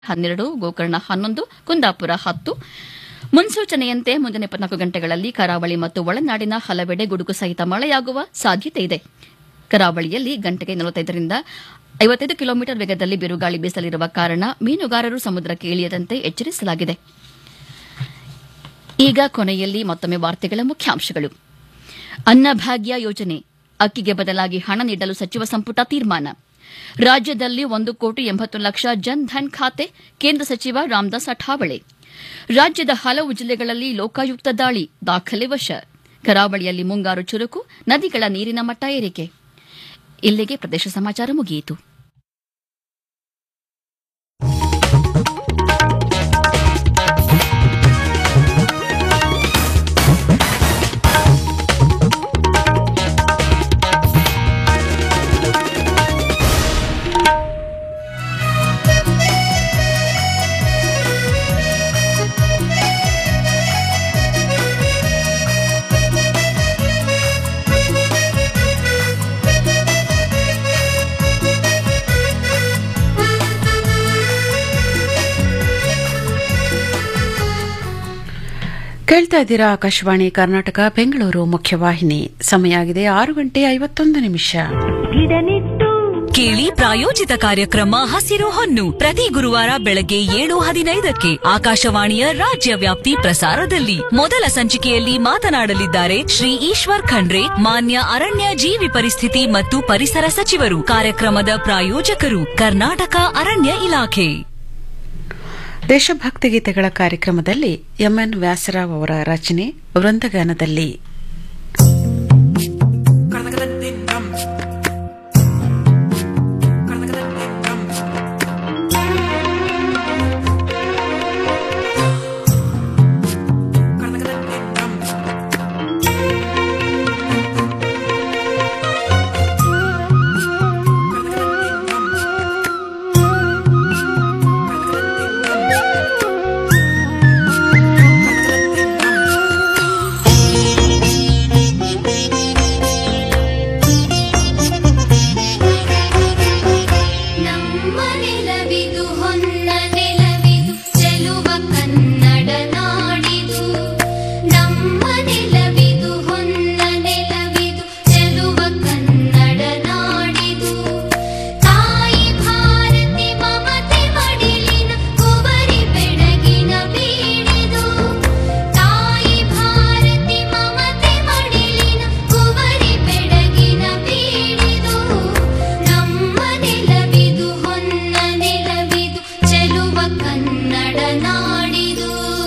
ಹನ್ನೆರಡು ಗೋಕರ್ಣ ಹನ್ನೊಂದು ಕುಂದಾಪುರ ಹತ್ತು ಮುನ್ಸೂಚನೆಯಂತೆ ಮುಂದಿನ ಇಪ್ಪತ್ನಾಲ್ಕು ಗಂಟೆಗಳಲ್ಲಿ ಕರಾವಳಿ ಮತ್ತು ಒಳನಾಡಿನ ಹಲವೆಡೆ ಗುಡುಗು ಸಹಿತ ಮಳೆಯಾಗುವ ಸಾಧ್ಯತೆ ಇದೆ ಕರಾವಳಿಯಲ್ಲಿ ಗಂಟೆಗೆ ನಲವತ್ತೈದರಿಂದ ಐವತ್ತೈದು ಕಿಲೋಮೀಟರ್ ವೇಗದಲ್ಲಿ ಬಿರುಗಾಳಿ ಬೀಸಲಿರುವ ಕಾರಣ ಮೀನುಗಾರರು ಸಮುದ್ರಕ್ಕೆ ಇಳಿಯದಂತೆ ಎಚ್ಚರಿಸಲಾಗಿದೆ ಈಗ ಕೊನೆಯಲ್ಲಿ ಮತ್ತೊಮ್ಮೆ ವಾರ್ತೆಗಳ ಮುಖ್ಯಾಂಶಗಳು ಅನ್ನಭಾಗ್ಯ ಯೋಜನೆ ಅಕ್ಕಿಗೆ ಬದಲಾಗಿ ಹಣ ನೀಡಲು ಸಚಿವ ಸಂಪುಟ ತೀರ್ಮಾನ ರಾಜ್ಯದಲ್ಲಿ ಒಂದು ಕೋಟಿ ಎಂಬತ್ತು ಲಕ್ಷ ಜನ್ ಧನ್ ಖಾತೆ ಕೇಂದ್ರ ಸಚಿವ ರಾಮದಾಸ್ ಅಠಾವಳೆ ರಾಜ್ಯದ ಹಲವು ಜಿಲ್ಲೆಗಳಲ್ಲಿ ಲೋಕಾಯುಕ್ತ ದಾಳಿ ದಾಖಲೆ ವಶ ಕರಾವಳಿಯಲ್ಲಿ ಮುಂಗಾರು ಚುರುಕು ನದಿಗಳ ನೀರಿನ ಮಟ್ಟ ಏರಿಕೆ ಇಲ್ಲಿಗೆ ಪ್ರದೇಶ ಸಮಾಚಾರ ಮುಗಿಯಿತು ಕೇಳ್ತಾ ಇದ್ದೀರಾ ಆಕಾಶವಾಣಿ ಕರ್ನಾಟಕ ಬೆಂಗಳೂರು ಮುಖ್ಯವಾಹಿನಿ ಸಮಯ ಆಗಿದೆ ಆರು ಗಂಟೆ ಐವತ್ತೊಂದು ನಿಮಿಷ ಕೇಳಿ ಪ್ರಾಯೋಜಿತ ಕಾರ್ಯಕ್ರಮ ಹಸಿರು ಹೊನ್ನು ಪ್ರತಿ ಗುರುವಾರ ಬೆಳಗ್ಗೆ ಏಳು ಹದಿನೈದಕ್ಕೆ ಆಕಾಶವಾಣಿಯ ರಾಜ್ಯ ವ್ಯಾಪ್ತಿ ಪ್ರಸಾರದಲ್ಲಿ ಮೊದಲ ಸಂಚಿಕೆಯಲ್ಲಿ ಮಾತನಾಡಲಿದ್ದಾರೆ ಶ್ರೀ ಈಶ್ವರ್ ಖಂಡ್ರೆ ಮಾನ್ಯ ಅರಣ್ಯ ಜೀವಿ ಪರಿಸ್ಥಿತಿ ಮತ್ತು ಪರಿಸರ ಸಚಿವರು ಕಾರ್ಯಕ್ರಮದ ಪ್ರಾಯೋಜಕರು ಕರ್ನಾಟಕ ಅರಣ್ಯ ಇಲಾಖೆ ದೇಶಭಕ್ತಿ ಗೀತೆಗಳ ಕಾರ್ಯಕ್ರಮದಲ್ಲಿ ಎಂಎನ್ ವ್ಯಾಸರಾವ್ ಅವರ ರಚನೆ ವೃಂದಗಾನದಲ್ಲಿ ನಮ್ಮ ನೆಲವಿದು ಹೊನ್ನ ನೆಲವಿದು ಚೆಲುವ ಕನ್ನಡ ನಾಡಿದು ನಮ್ಮ ನೆಲವಿದು ಹೊನ್ನ ನೆಲವಿದು ಚೆಲುವ ಕನ್ನಡ ನಾಡಿದು ತಾಯಿ ಭಾರತಿ ಮಮತೆ ಮಡಿಲಿನ ಕುವರಿ ಬೆಳಗಿನ ಬೀಡಿದು ತಾಯಿ ಭಾರತಿ ಮಮತೆ ಮಡಿಲಿನ ಕುವರಿ ಬೆಳಗಿನ ಬೀಡಿದು ನಮ್ಮ ನೆಲವಿದು ಹೊನ್ನ ನೆಲವಿದು ಚೆಲುವ ಕನ್ನಡ ನಾಡಿದು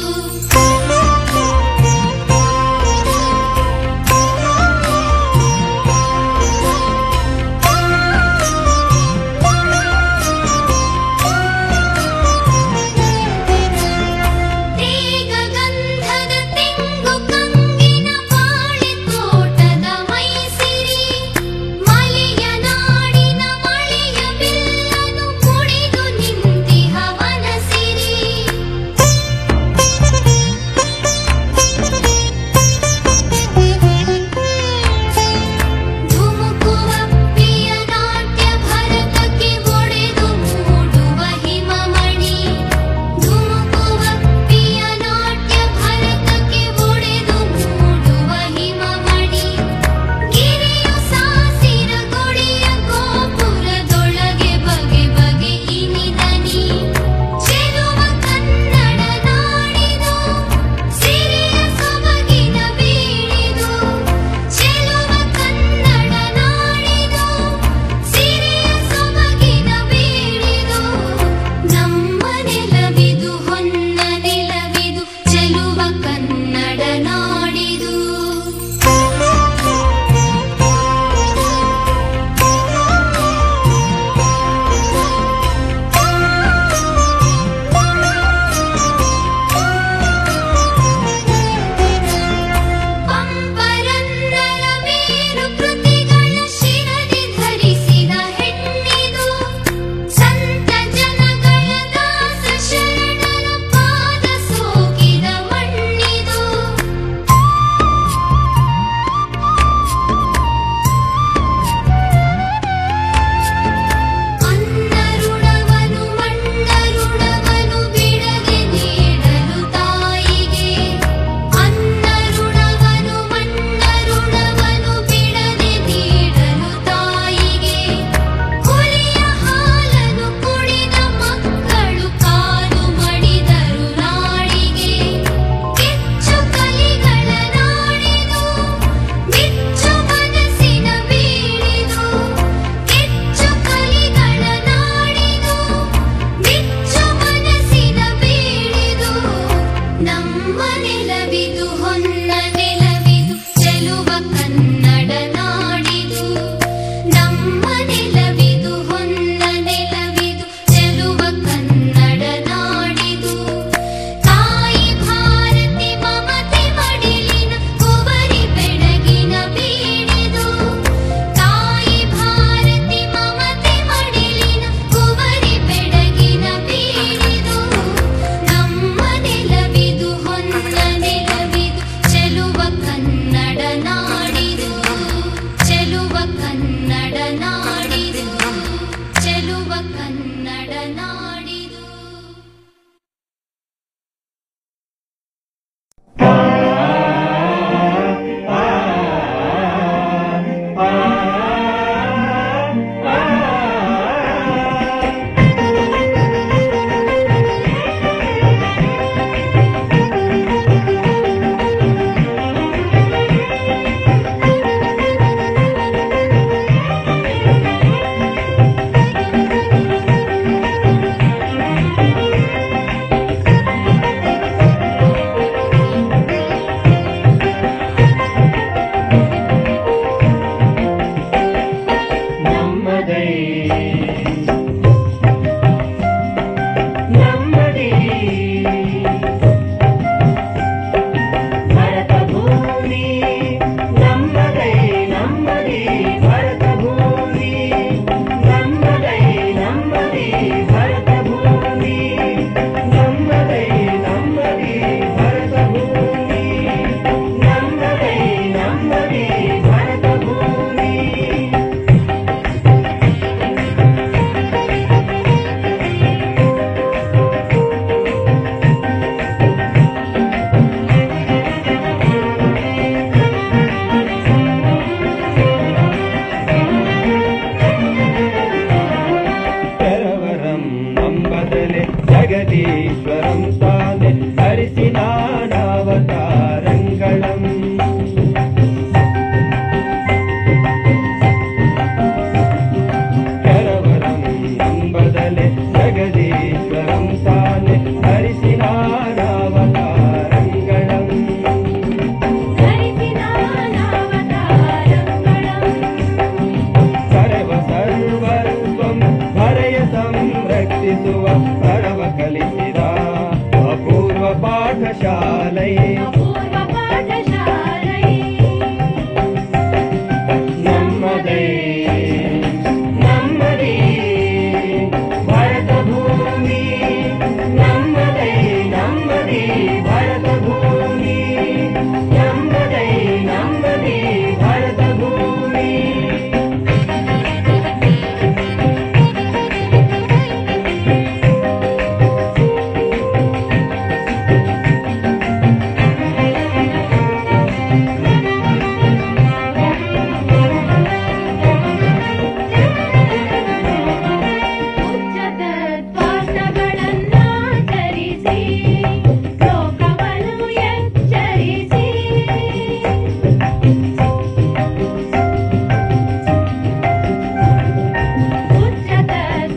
ತೇಗ ಗಂಧದ ತೆಂಗು ಕಂಗಿನ ಬಾಳೆ ತೋಟದ ಮೈಸಿರಿ ಮಲೆಯ ನಾಡಿನ ಮಳೆಯ ಬಿಲ್ಲನು ಕುಡಿದು ನಿಂತಿಹವನ ಸಿರಿ ജഗദീശ്വരം താനെ ധരിസിനാനവതാരങ്ങളും കരവരം നമ്പതലെ ജഗദീശ്വരം താനെ ധരിസിനാനവതാരങ്ങളും ಸರ್ವ ಸರ್ವಸ್ವಂ ಹರೆಯ ಸಂರಕ್ಷಿಸುವ ಸರ್ವ ಕಲಿಸಿದ ಅಪೂರ್ವ ಪಾಠಶಾಲೆ ನಮ್ಮದೇ ನಮ್ಮದೇ ಭರತ ಭೂಮಿ ನಮ್ಮದೇ ನಮ್ಮದೇ ಭರತ ಭೂಮಿ ನಮ್ಮದೇ ನಮ್ಮದೇ ಭರತ ಭೂಮಿ ಪಾಠಗಳನ್ನಾಚರಿಸಿ ಲೋಕವನ್ನು ಎಚ್ಚರಿಸಿ ಉಚ್ಚತ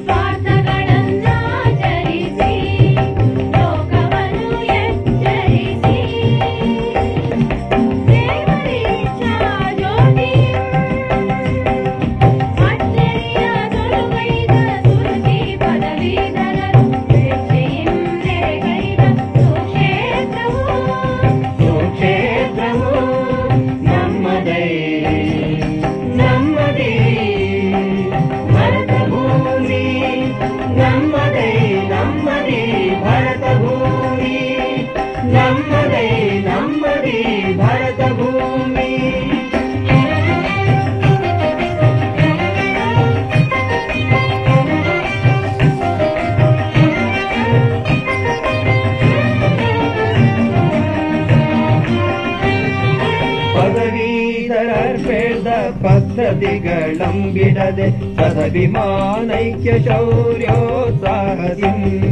ಸ್ವಾರ್ಥಗಳನ್ನಾಚರಿಸಿ ಲೋಕವನ್ನು ಎಚ್ಚರಿಸಿ ದೇವರೀಚ್ಛಾ ಜ್ಯೋತಿ ಅಚ್ಚರಿಯ ತೊಲುಗೈದ ಸುರುಚಿ ಪದವೀಧರರು ಸ್ವೇಚ್ಛೆಯಿಂದೆಗೈದ ಸುಕ್ಷೇತ್ರವು ಸುಕ್ಷೇತ್ರವು ನಮ್ಮದೇ ನಮ್ಮದೇ ಭರತ ಭೂಮಿ ನಮ್ಮದೇ ನಮ್ಮದೇ ಭರತ ಭೂಮಿ ನಮ್ಮದೇ ನಮ್ಮದೇ ಭರತ ಭೂಮಿ ಪದವೀಧರರ್ಪೇಳ್ದ ಪದ್ಧತಿಗಳಂಬಿಡದೆ ಸದಭಿಮಾನೈಕ್ಯ ಶೌರ್ಯೋತ್ಸಾಹದಿ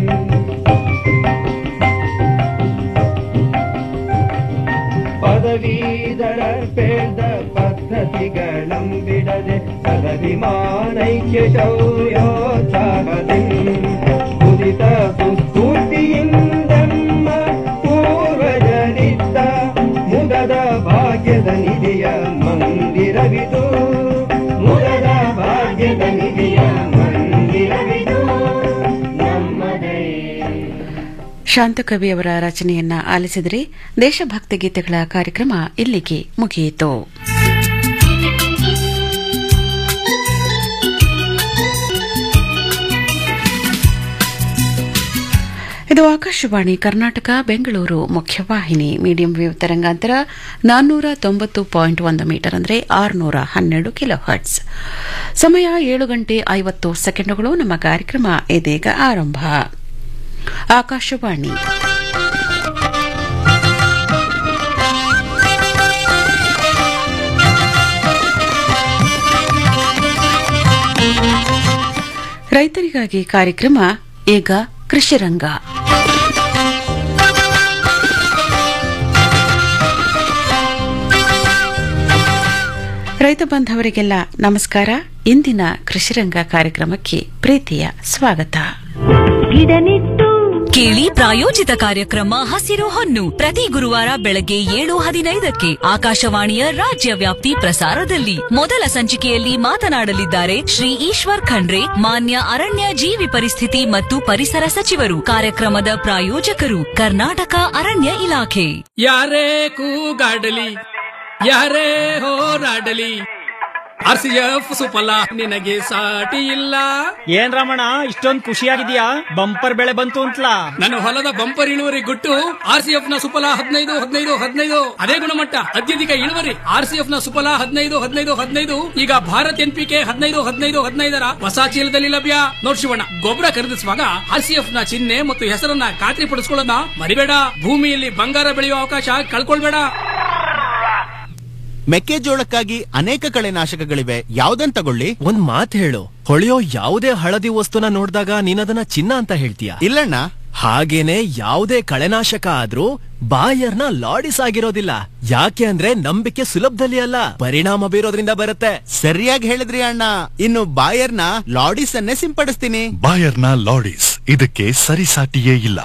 ಪದವೀಧರರ್ಪೇಳ್ದ ಪದ್ಧತಿಗಳಂಬಿಡದೆ ಸದಭಿಮಾನೈಕ್ಯ ಶೌರ್ಯೋತ್ಸಾಹದಿ ಉದಿತ ಸುಸ್ಫೂರ್ತಿಯಿಂದಮ್ಮ ಪೂರ್ವಜರಿದ್ದ ಮುದದ ಭಾಗ್ಯದ ನಿಧಿಯ ಮಂದಿರವಿದು ಮುದದ ಭಾಗ್ಯದ ನಿಧಿಯ ಮಂದಿರವಿದು ನಮ್ಮದೇ ಶಾಂತಕವಿಯವರ ರಚನೆಯನ್ನ ಆಲಿಸಿದರೆ ದೇಶಭಕ್ತಿ ಗೀತೆಗಳ ಕಾರ್ಯಕ್ರಮ ಇಲ್ಲಿಗೆ ಮುಗಿಯಿತು ಇದು ಆಕಾಶವಾಣಿ ಕರ್ನಾಟಕ ಬೆಂಗಳೂರು ಮುಖ್ಯವಾಹಿನಿ ಮೀಡಿಯಂ ವೇವ್ ತರಂಗಾಂತರ ನಾನ್ನೂರ ತೊಂಬತ್ತು ಪಾಯಿಂಟ್ ಒಂದು ಮೀಟರ್ ಅಂದರೆ ಆರುನೂರ ಹನ್ನೆರಡು ಕಿಲೋ ಹರ್ಟ್ಸ್ ಸಮಯ ಏಳು ಗಂಟೆ ಐವತ್ತು ಸೆಕೆಂಡುಗಳು ನಮ್ಮ ಕಾರ್ಯಕ್ರಮ ಇದೀಗ ಆರಂಭ ಆಕಾಶವಾಣಿ ರೈತರಿಗಾಗಿ ಕಾರ್ಯಕ್ರಮ ಈಗ ಕೃಷಿರಂಗ ರೈತ ಬಾಂಧವರಿಗೆಲ್ಲ ನಮಸ್ಕಾರ ಇಂದಿನ ಕೃಷಿರಂಗ ಕಾರ್ಯಕ್ರಮಕ್ಕೆ ಪ್ರೀತಿಯ ಸ್ವಾಗತ ಗಿಡ ನೆಟ್ಟು ಕೇಳಿ ಪ್ರಾಯೋಜಿತ ಕಾರ್ಯಕ್ರಮ ಹಸಿರು ಹೊನ್ನು ಪ್ರತಿ ಗುರುವಾರ ಬೆಳಗ್ಗೆ ಏಳು ಹದಿನೈದಕ್ಕೆ ಆಕಾಶವಾಣಿಯ ರಾಜ್ಯ ವ್ಯಾಪ್ತಿ ಪ್ರಸಾರದಲ್ಲಿ ಮೊದಲ ಸಂಚಿಕೆಯಲ್ಲಿ ಮಾತನಾಡಲಿದ್ದಾರೆ ಶ್ರೀ ಈಶ್ವರ್ ಖಂಡ್ರೆ ಮಾನ್ಯ ಅರಣ್ಯ ಜೀವಿ ಪರಿಸ್ಥಿತಿ ಮತ್ತು ಪರಿಸರ ಸಚಿವರು ಕಾರ್ಯಕ್ರಮದ ಪ್ರಾಯೋಜಕರು ಕರ್ನಾಟಕ ಅರಣ್ಯ ಇಲಾಖೆ ಯಾರೇ ಕೂಗಾಡಲಿ ಯಾರೇ ಹೋರಾಡಲಿ ಆರ್ ಸಿ ಎಫ್ ಸುಫಲ ನಿನಗೆ ಸಾಟಿ ಇಲ್ಲ ಏನ್ ರಮಣ ಇಷ್ಟೊಂದ್ ಖುಷಿಯಾಗಿದ್ಯಾ ಬಂಪರ್ ಬೆಳೆ ಬಂತು ಅಂತಲಾ ನನ್ನ ಹೊಲದ ಬಂಪರ್ ಇಳುವರಿ ಗುಟ್ಟು ಆರ್ ಸಿ ಎಫ್ ನ ಸುಫಲ ಹದಿನೈದು ಹದಿನೈದು ಹದಿನೈದು ಅದೇ ಗುಣಮಟ್ಟ ಅತ್ಯಧಿಕ ಇಳುವರಿ ಆರ್ ಸಿ ಎಫ್ ನ ಸುಫಲ ಹದಿನೈದು ಹದಿನೈದು ಹದಿನೈದು ಈಗ ಭಾರತ್ ಎನ್ ಪಿ ಕೆ ಹದಿನೈದು ಹದಿನೈದು ಹದಿನೈದರ ಹೊಸ ಚೀಲದಲ್ಲಿ ಲಭ್ಯ ನೋಡ್ ಶಿವಣ್ಣ ಗೊಬ್ಬರ ಖರೀದಿಸುವಾಗ ಆರ್ ಸಿ ಎಫ್ ನ ಚಿಹ್ನೆ ಮತ್ತು ಹೆಸರನ್ನ ಖಾತ್ರಿ ಪಡಿಸ್ಕೊಳ್ಳೋದನ್ನ ಮರಿಬೇಡ ಭೂಮಿಯಲ್ಲಿ ಬಂಗಾರ ಬೆಳೆಯುವ ಅವಕಾಶ ಕಳ್ಕೊಳ್ಬೇಡ ಮೆಕ್ಕೆಜೋಳಕ್ಕಾಗಿ ಅನೇಕ ಕಳೆನಾಶಕಗಳಿವೆ ಯಾವ್ದನ್ ತಗೊಳ್ಳಿ ಒಂದ್ ಮಾತ್ ಹೇಳು ಹೊಳೆಯೋ ಯಾವುದೇ ಹಳದಿ ವಸ್ತುನ ನೋಡಿದಾಗ ನೀನದನ್ನ ಚಿನ್ನ ಅಂತ ಹೇಳ್ತೀಯ ಇಲ್ಲಣ್ಣ ಹಾಗೇನೆ ಯಾವುದೇ ಕಳೆನಾಶಕ ಆದ್ರೂ ಬಾಯರ್ನ ಲಾಡಿಸ್ ಆಗಿರೋದಿಲ್ಲ ಯಾಕೆ ಅಂದ್ರೆ ನಂಬಿಕೆ ಸುಲಭದಲ್ಲಿ ಅಲ್ಲ ಪರಿಣಾಮ ಬೀರೋದ್ರಿಂದ ಬರುತ್ತೆ ಸರಿಯಾಗಿ ಹೇಳಿದ್ರಿ ಅಣ್ಣ ಇನ್ನು ಬಾಯರ್ನ ಲಾಡಿಸ್ ಅನ್ನೇ ಸಿಂಪಡಿಸ್ತೀನಿ ಬಾಯರ್ನ ಲಾಡಿಸ್ ಇದಕ್ಕೆ ಸರಿಸಾಟಿಯೇ ಇಲ್ಲ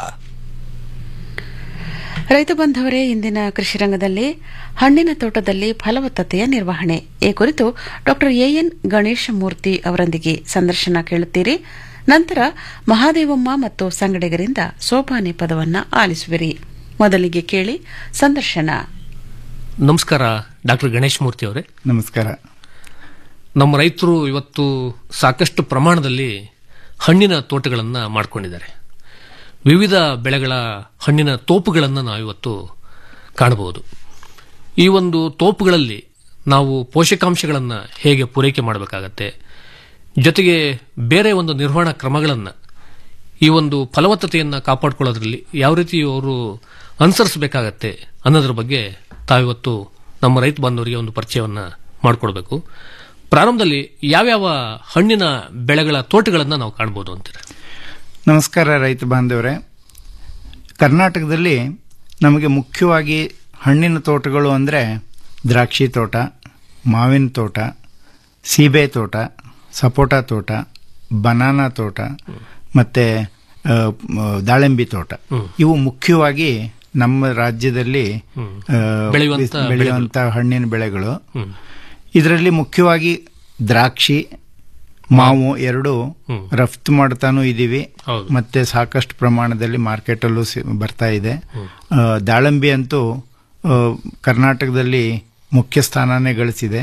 ರೈತ ಬಾಂಧವರೇ ಇಂದಿನ ಕೃಷಿ ರಂಗದಲ್ಲಿ ಹಣ್ಣಿನ ತೋಟದಲ್ಲಿ ಫಲವತ್ತತೆಯ ನಿರ್ವಹಣೆ ಈ ಕುರಿತು ಡಾಕ್ಟರ್ ಎಎನ್ ಗಣೇಶ ಮೂರ್ತಿ ಅವರೊಂದಿಗೆ ಸಂದರ್ಶನ ಕೇಳುತ್ತೀರಿ ನಂತರ ಮಹಾದೇವಮ್ಮ ಮತ್ತು ಸಂಗಡಿಗರಿಂದ ಸೋಪಾನಿ ಪದವನ್ನ ಆಲಿಸುವಿರಿ ಮೊದಲಿಗೆ ಕೇಳಿ ಸಂದರ್ಶನ ನಮಸ್ಕಾರ ಡಾಕ್ಟರ್ ಗಣೇಶ್ ಮೂರ್ತಿ ಅವರೇ ನಮಸ್ಕಾರ ನಮ್ಮ ರೈತರು ಇವತ್ತು ಸಾಕಷ್ಟು ಪ್ರಮಾಣದಲ್ಲಿ ಹಣ್ಣಿನ ತೋಟಗಳನ್ನು ಮಾಡ್ಕೊಂಡಿದ್ದಾರೆ ವಿವಿಧ ಬೆಳೆಗಳ ಹಣ್ಣಿನ ತೋಪುಗಳನ್ನು ನಾವಿವತ್ತು ಕಾಣಬಹುದು ಈ ಒಂದು ತೋಪುಗಳಲ್ಲಿ ನಾವು ಪೋಷಕಾಂಶಗಳನ್ನು ಹೇಗೆ ಪೂರೈಕೆ ಮಾಡಬೇಕಾಗತ್ತೆ ಜೊತೆಗೆ ಬೇರೆ ಒಂದು ನಿರ್ವಹಣಾ ಕ್ರಮಗಳನ್ನು ಈ ಒಂದು ಫಲವತ್ತತೆಯನ್ನು ಕಾಪಾಡಿಕೊಳ್ಳೋದ್ರಲ್ಲಿ ಯಾವ ರೀತಿ ಅವರು ಅನುಸರಿಸಬೇಕಾಗತ್ತೆ ಅನ್ನೋದ್ರ ಬಗ್ಗೆ ತಾವಿವತ್ತು ನಮ್ಮ ರೈತ ಬಾಂಧವರಿಗೆ ಒಂದು ಪರಿಚಯವನ್ನು ಮಾಡಿಕೊಡ್ಬೇಕು ಪ್ರಾರಂಭದಲ್ಲಿ ಯಾವ್ಯಾವ ಹಣ್ಣಿನ ಬೆಳೆಗಳ ತೋಟಗಳನ್ನು ನಾವು ಕಾಣ್ಬೋದು ಅಂತೀರ ನಮಸ್ಕಾರ ರೈತ ಬಾಂಧವರೇ ಕರ್ನಾಟಕದಲ್ಲಿ ನಮಗೆ ಮುಖ್ಯವಾಗಿ ಹಣ್ಣಿನ ತೋಟಗಳು ಅಂದರೆ ದ್ರಾಕ್ಷಿ ತೋಟ ಮಾವಿನ ತೋಟ ಸೀಬೆ ತೋಟ ಸಪೋಟ ತೋಟ ಬನಾನಾ ತೋಟ ಮತ್ತು ದಾಳಿಂಬಿ ತೋಟ ಇವು ಮುಖ್ಯವಾಗಿ ನಮ್ಮ ರಾಜ್ಯದಲ್ಲಿ ಆ, ಬೆಳೆಯುವಂತ ಬೆಳೆಯುವಂಥ ಹಣ್ಣಿನ ಬೆಳೆಗಳು ಇದರಲ್ಲಿ ಮುಖ್ಯವಾಗಿ ದ್ರಾಕ್ಷಿ ಮಾವು ಎರಡು ರಫ್ತು ಮಾಡ್ತಾನೂ ಇದೀವಿ ಮತ್ತೆ ಸಾಕಷ್ಟು ಪ್ರಮಾಣದಲ್ಲಿ ಮಾರ್ಕೆಟಲ್ಲೂ ಸಿ- ಬರ್ತಾ ಇದೆ ಆ, ದಾಳಂಬಿ ಅಂತೂ ಆ, ಕರ್ನಾಟಕದಲ್ಲಿ ಮುಖ್ಯ ಸ್ಥಾನನೇ ಗಳಿಸಿದೆ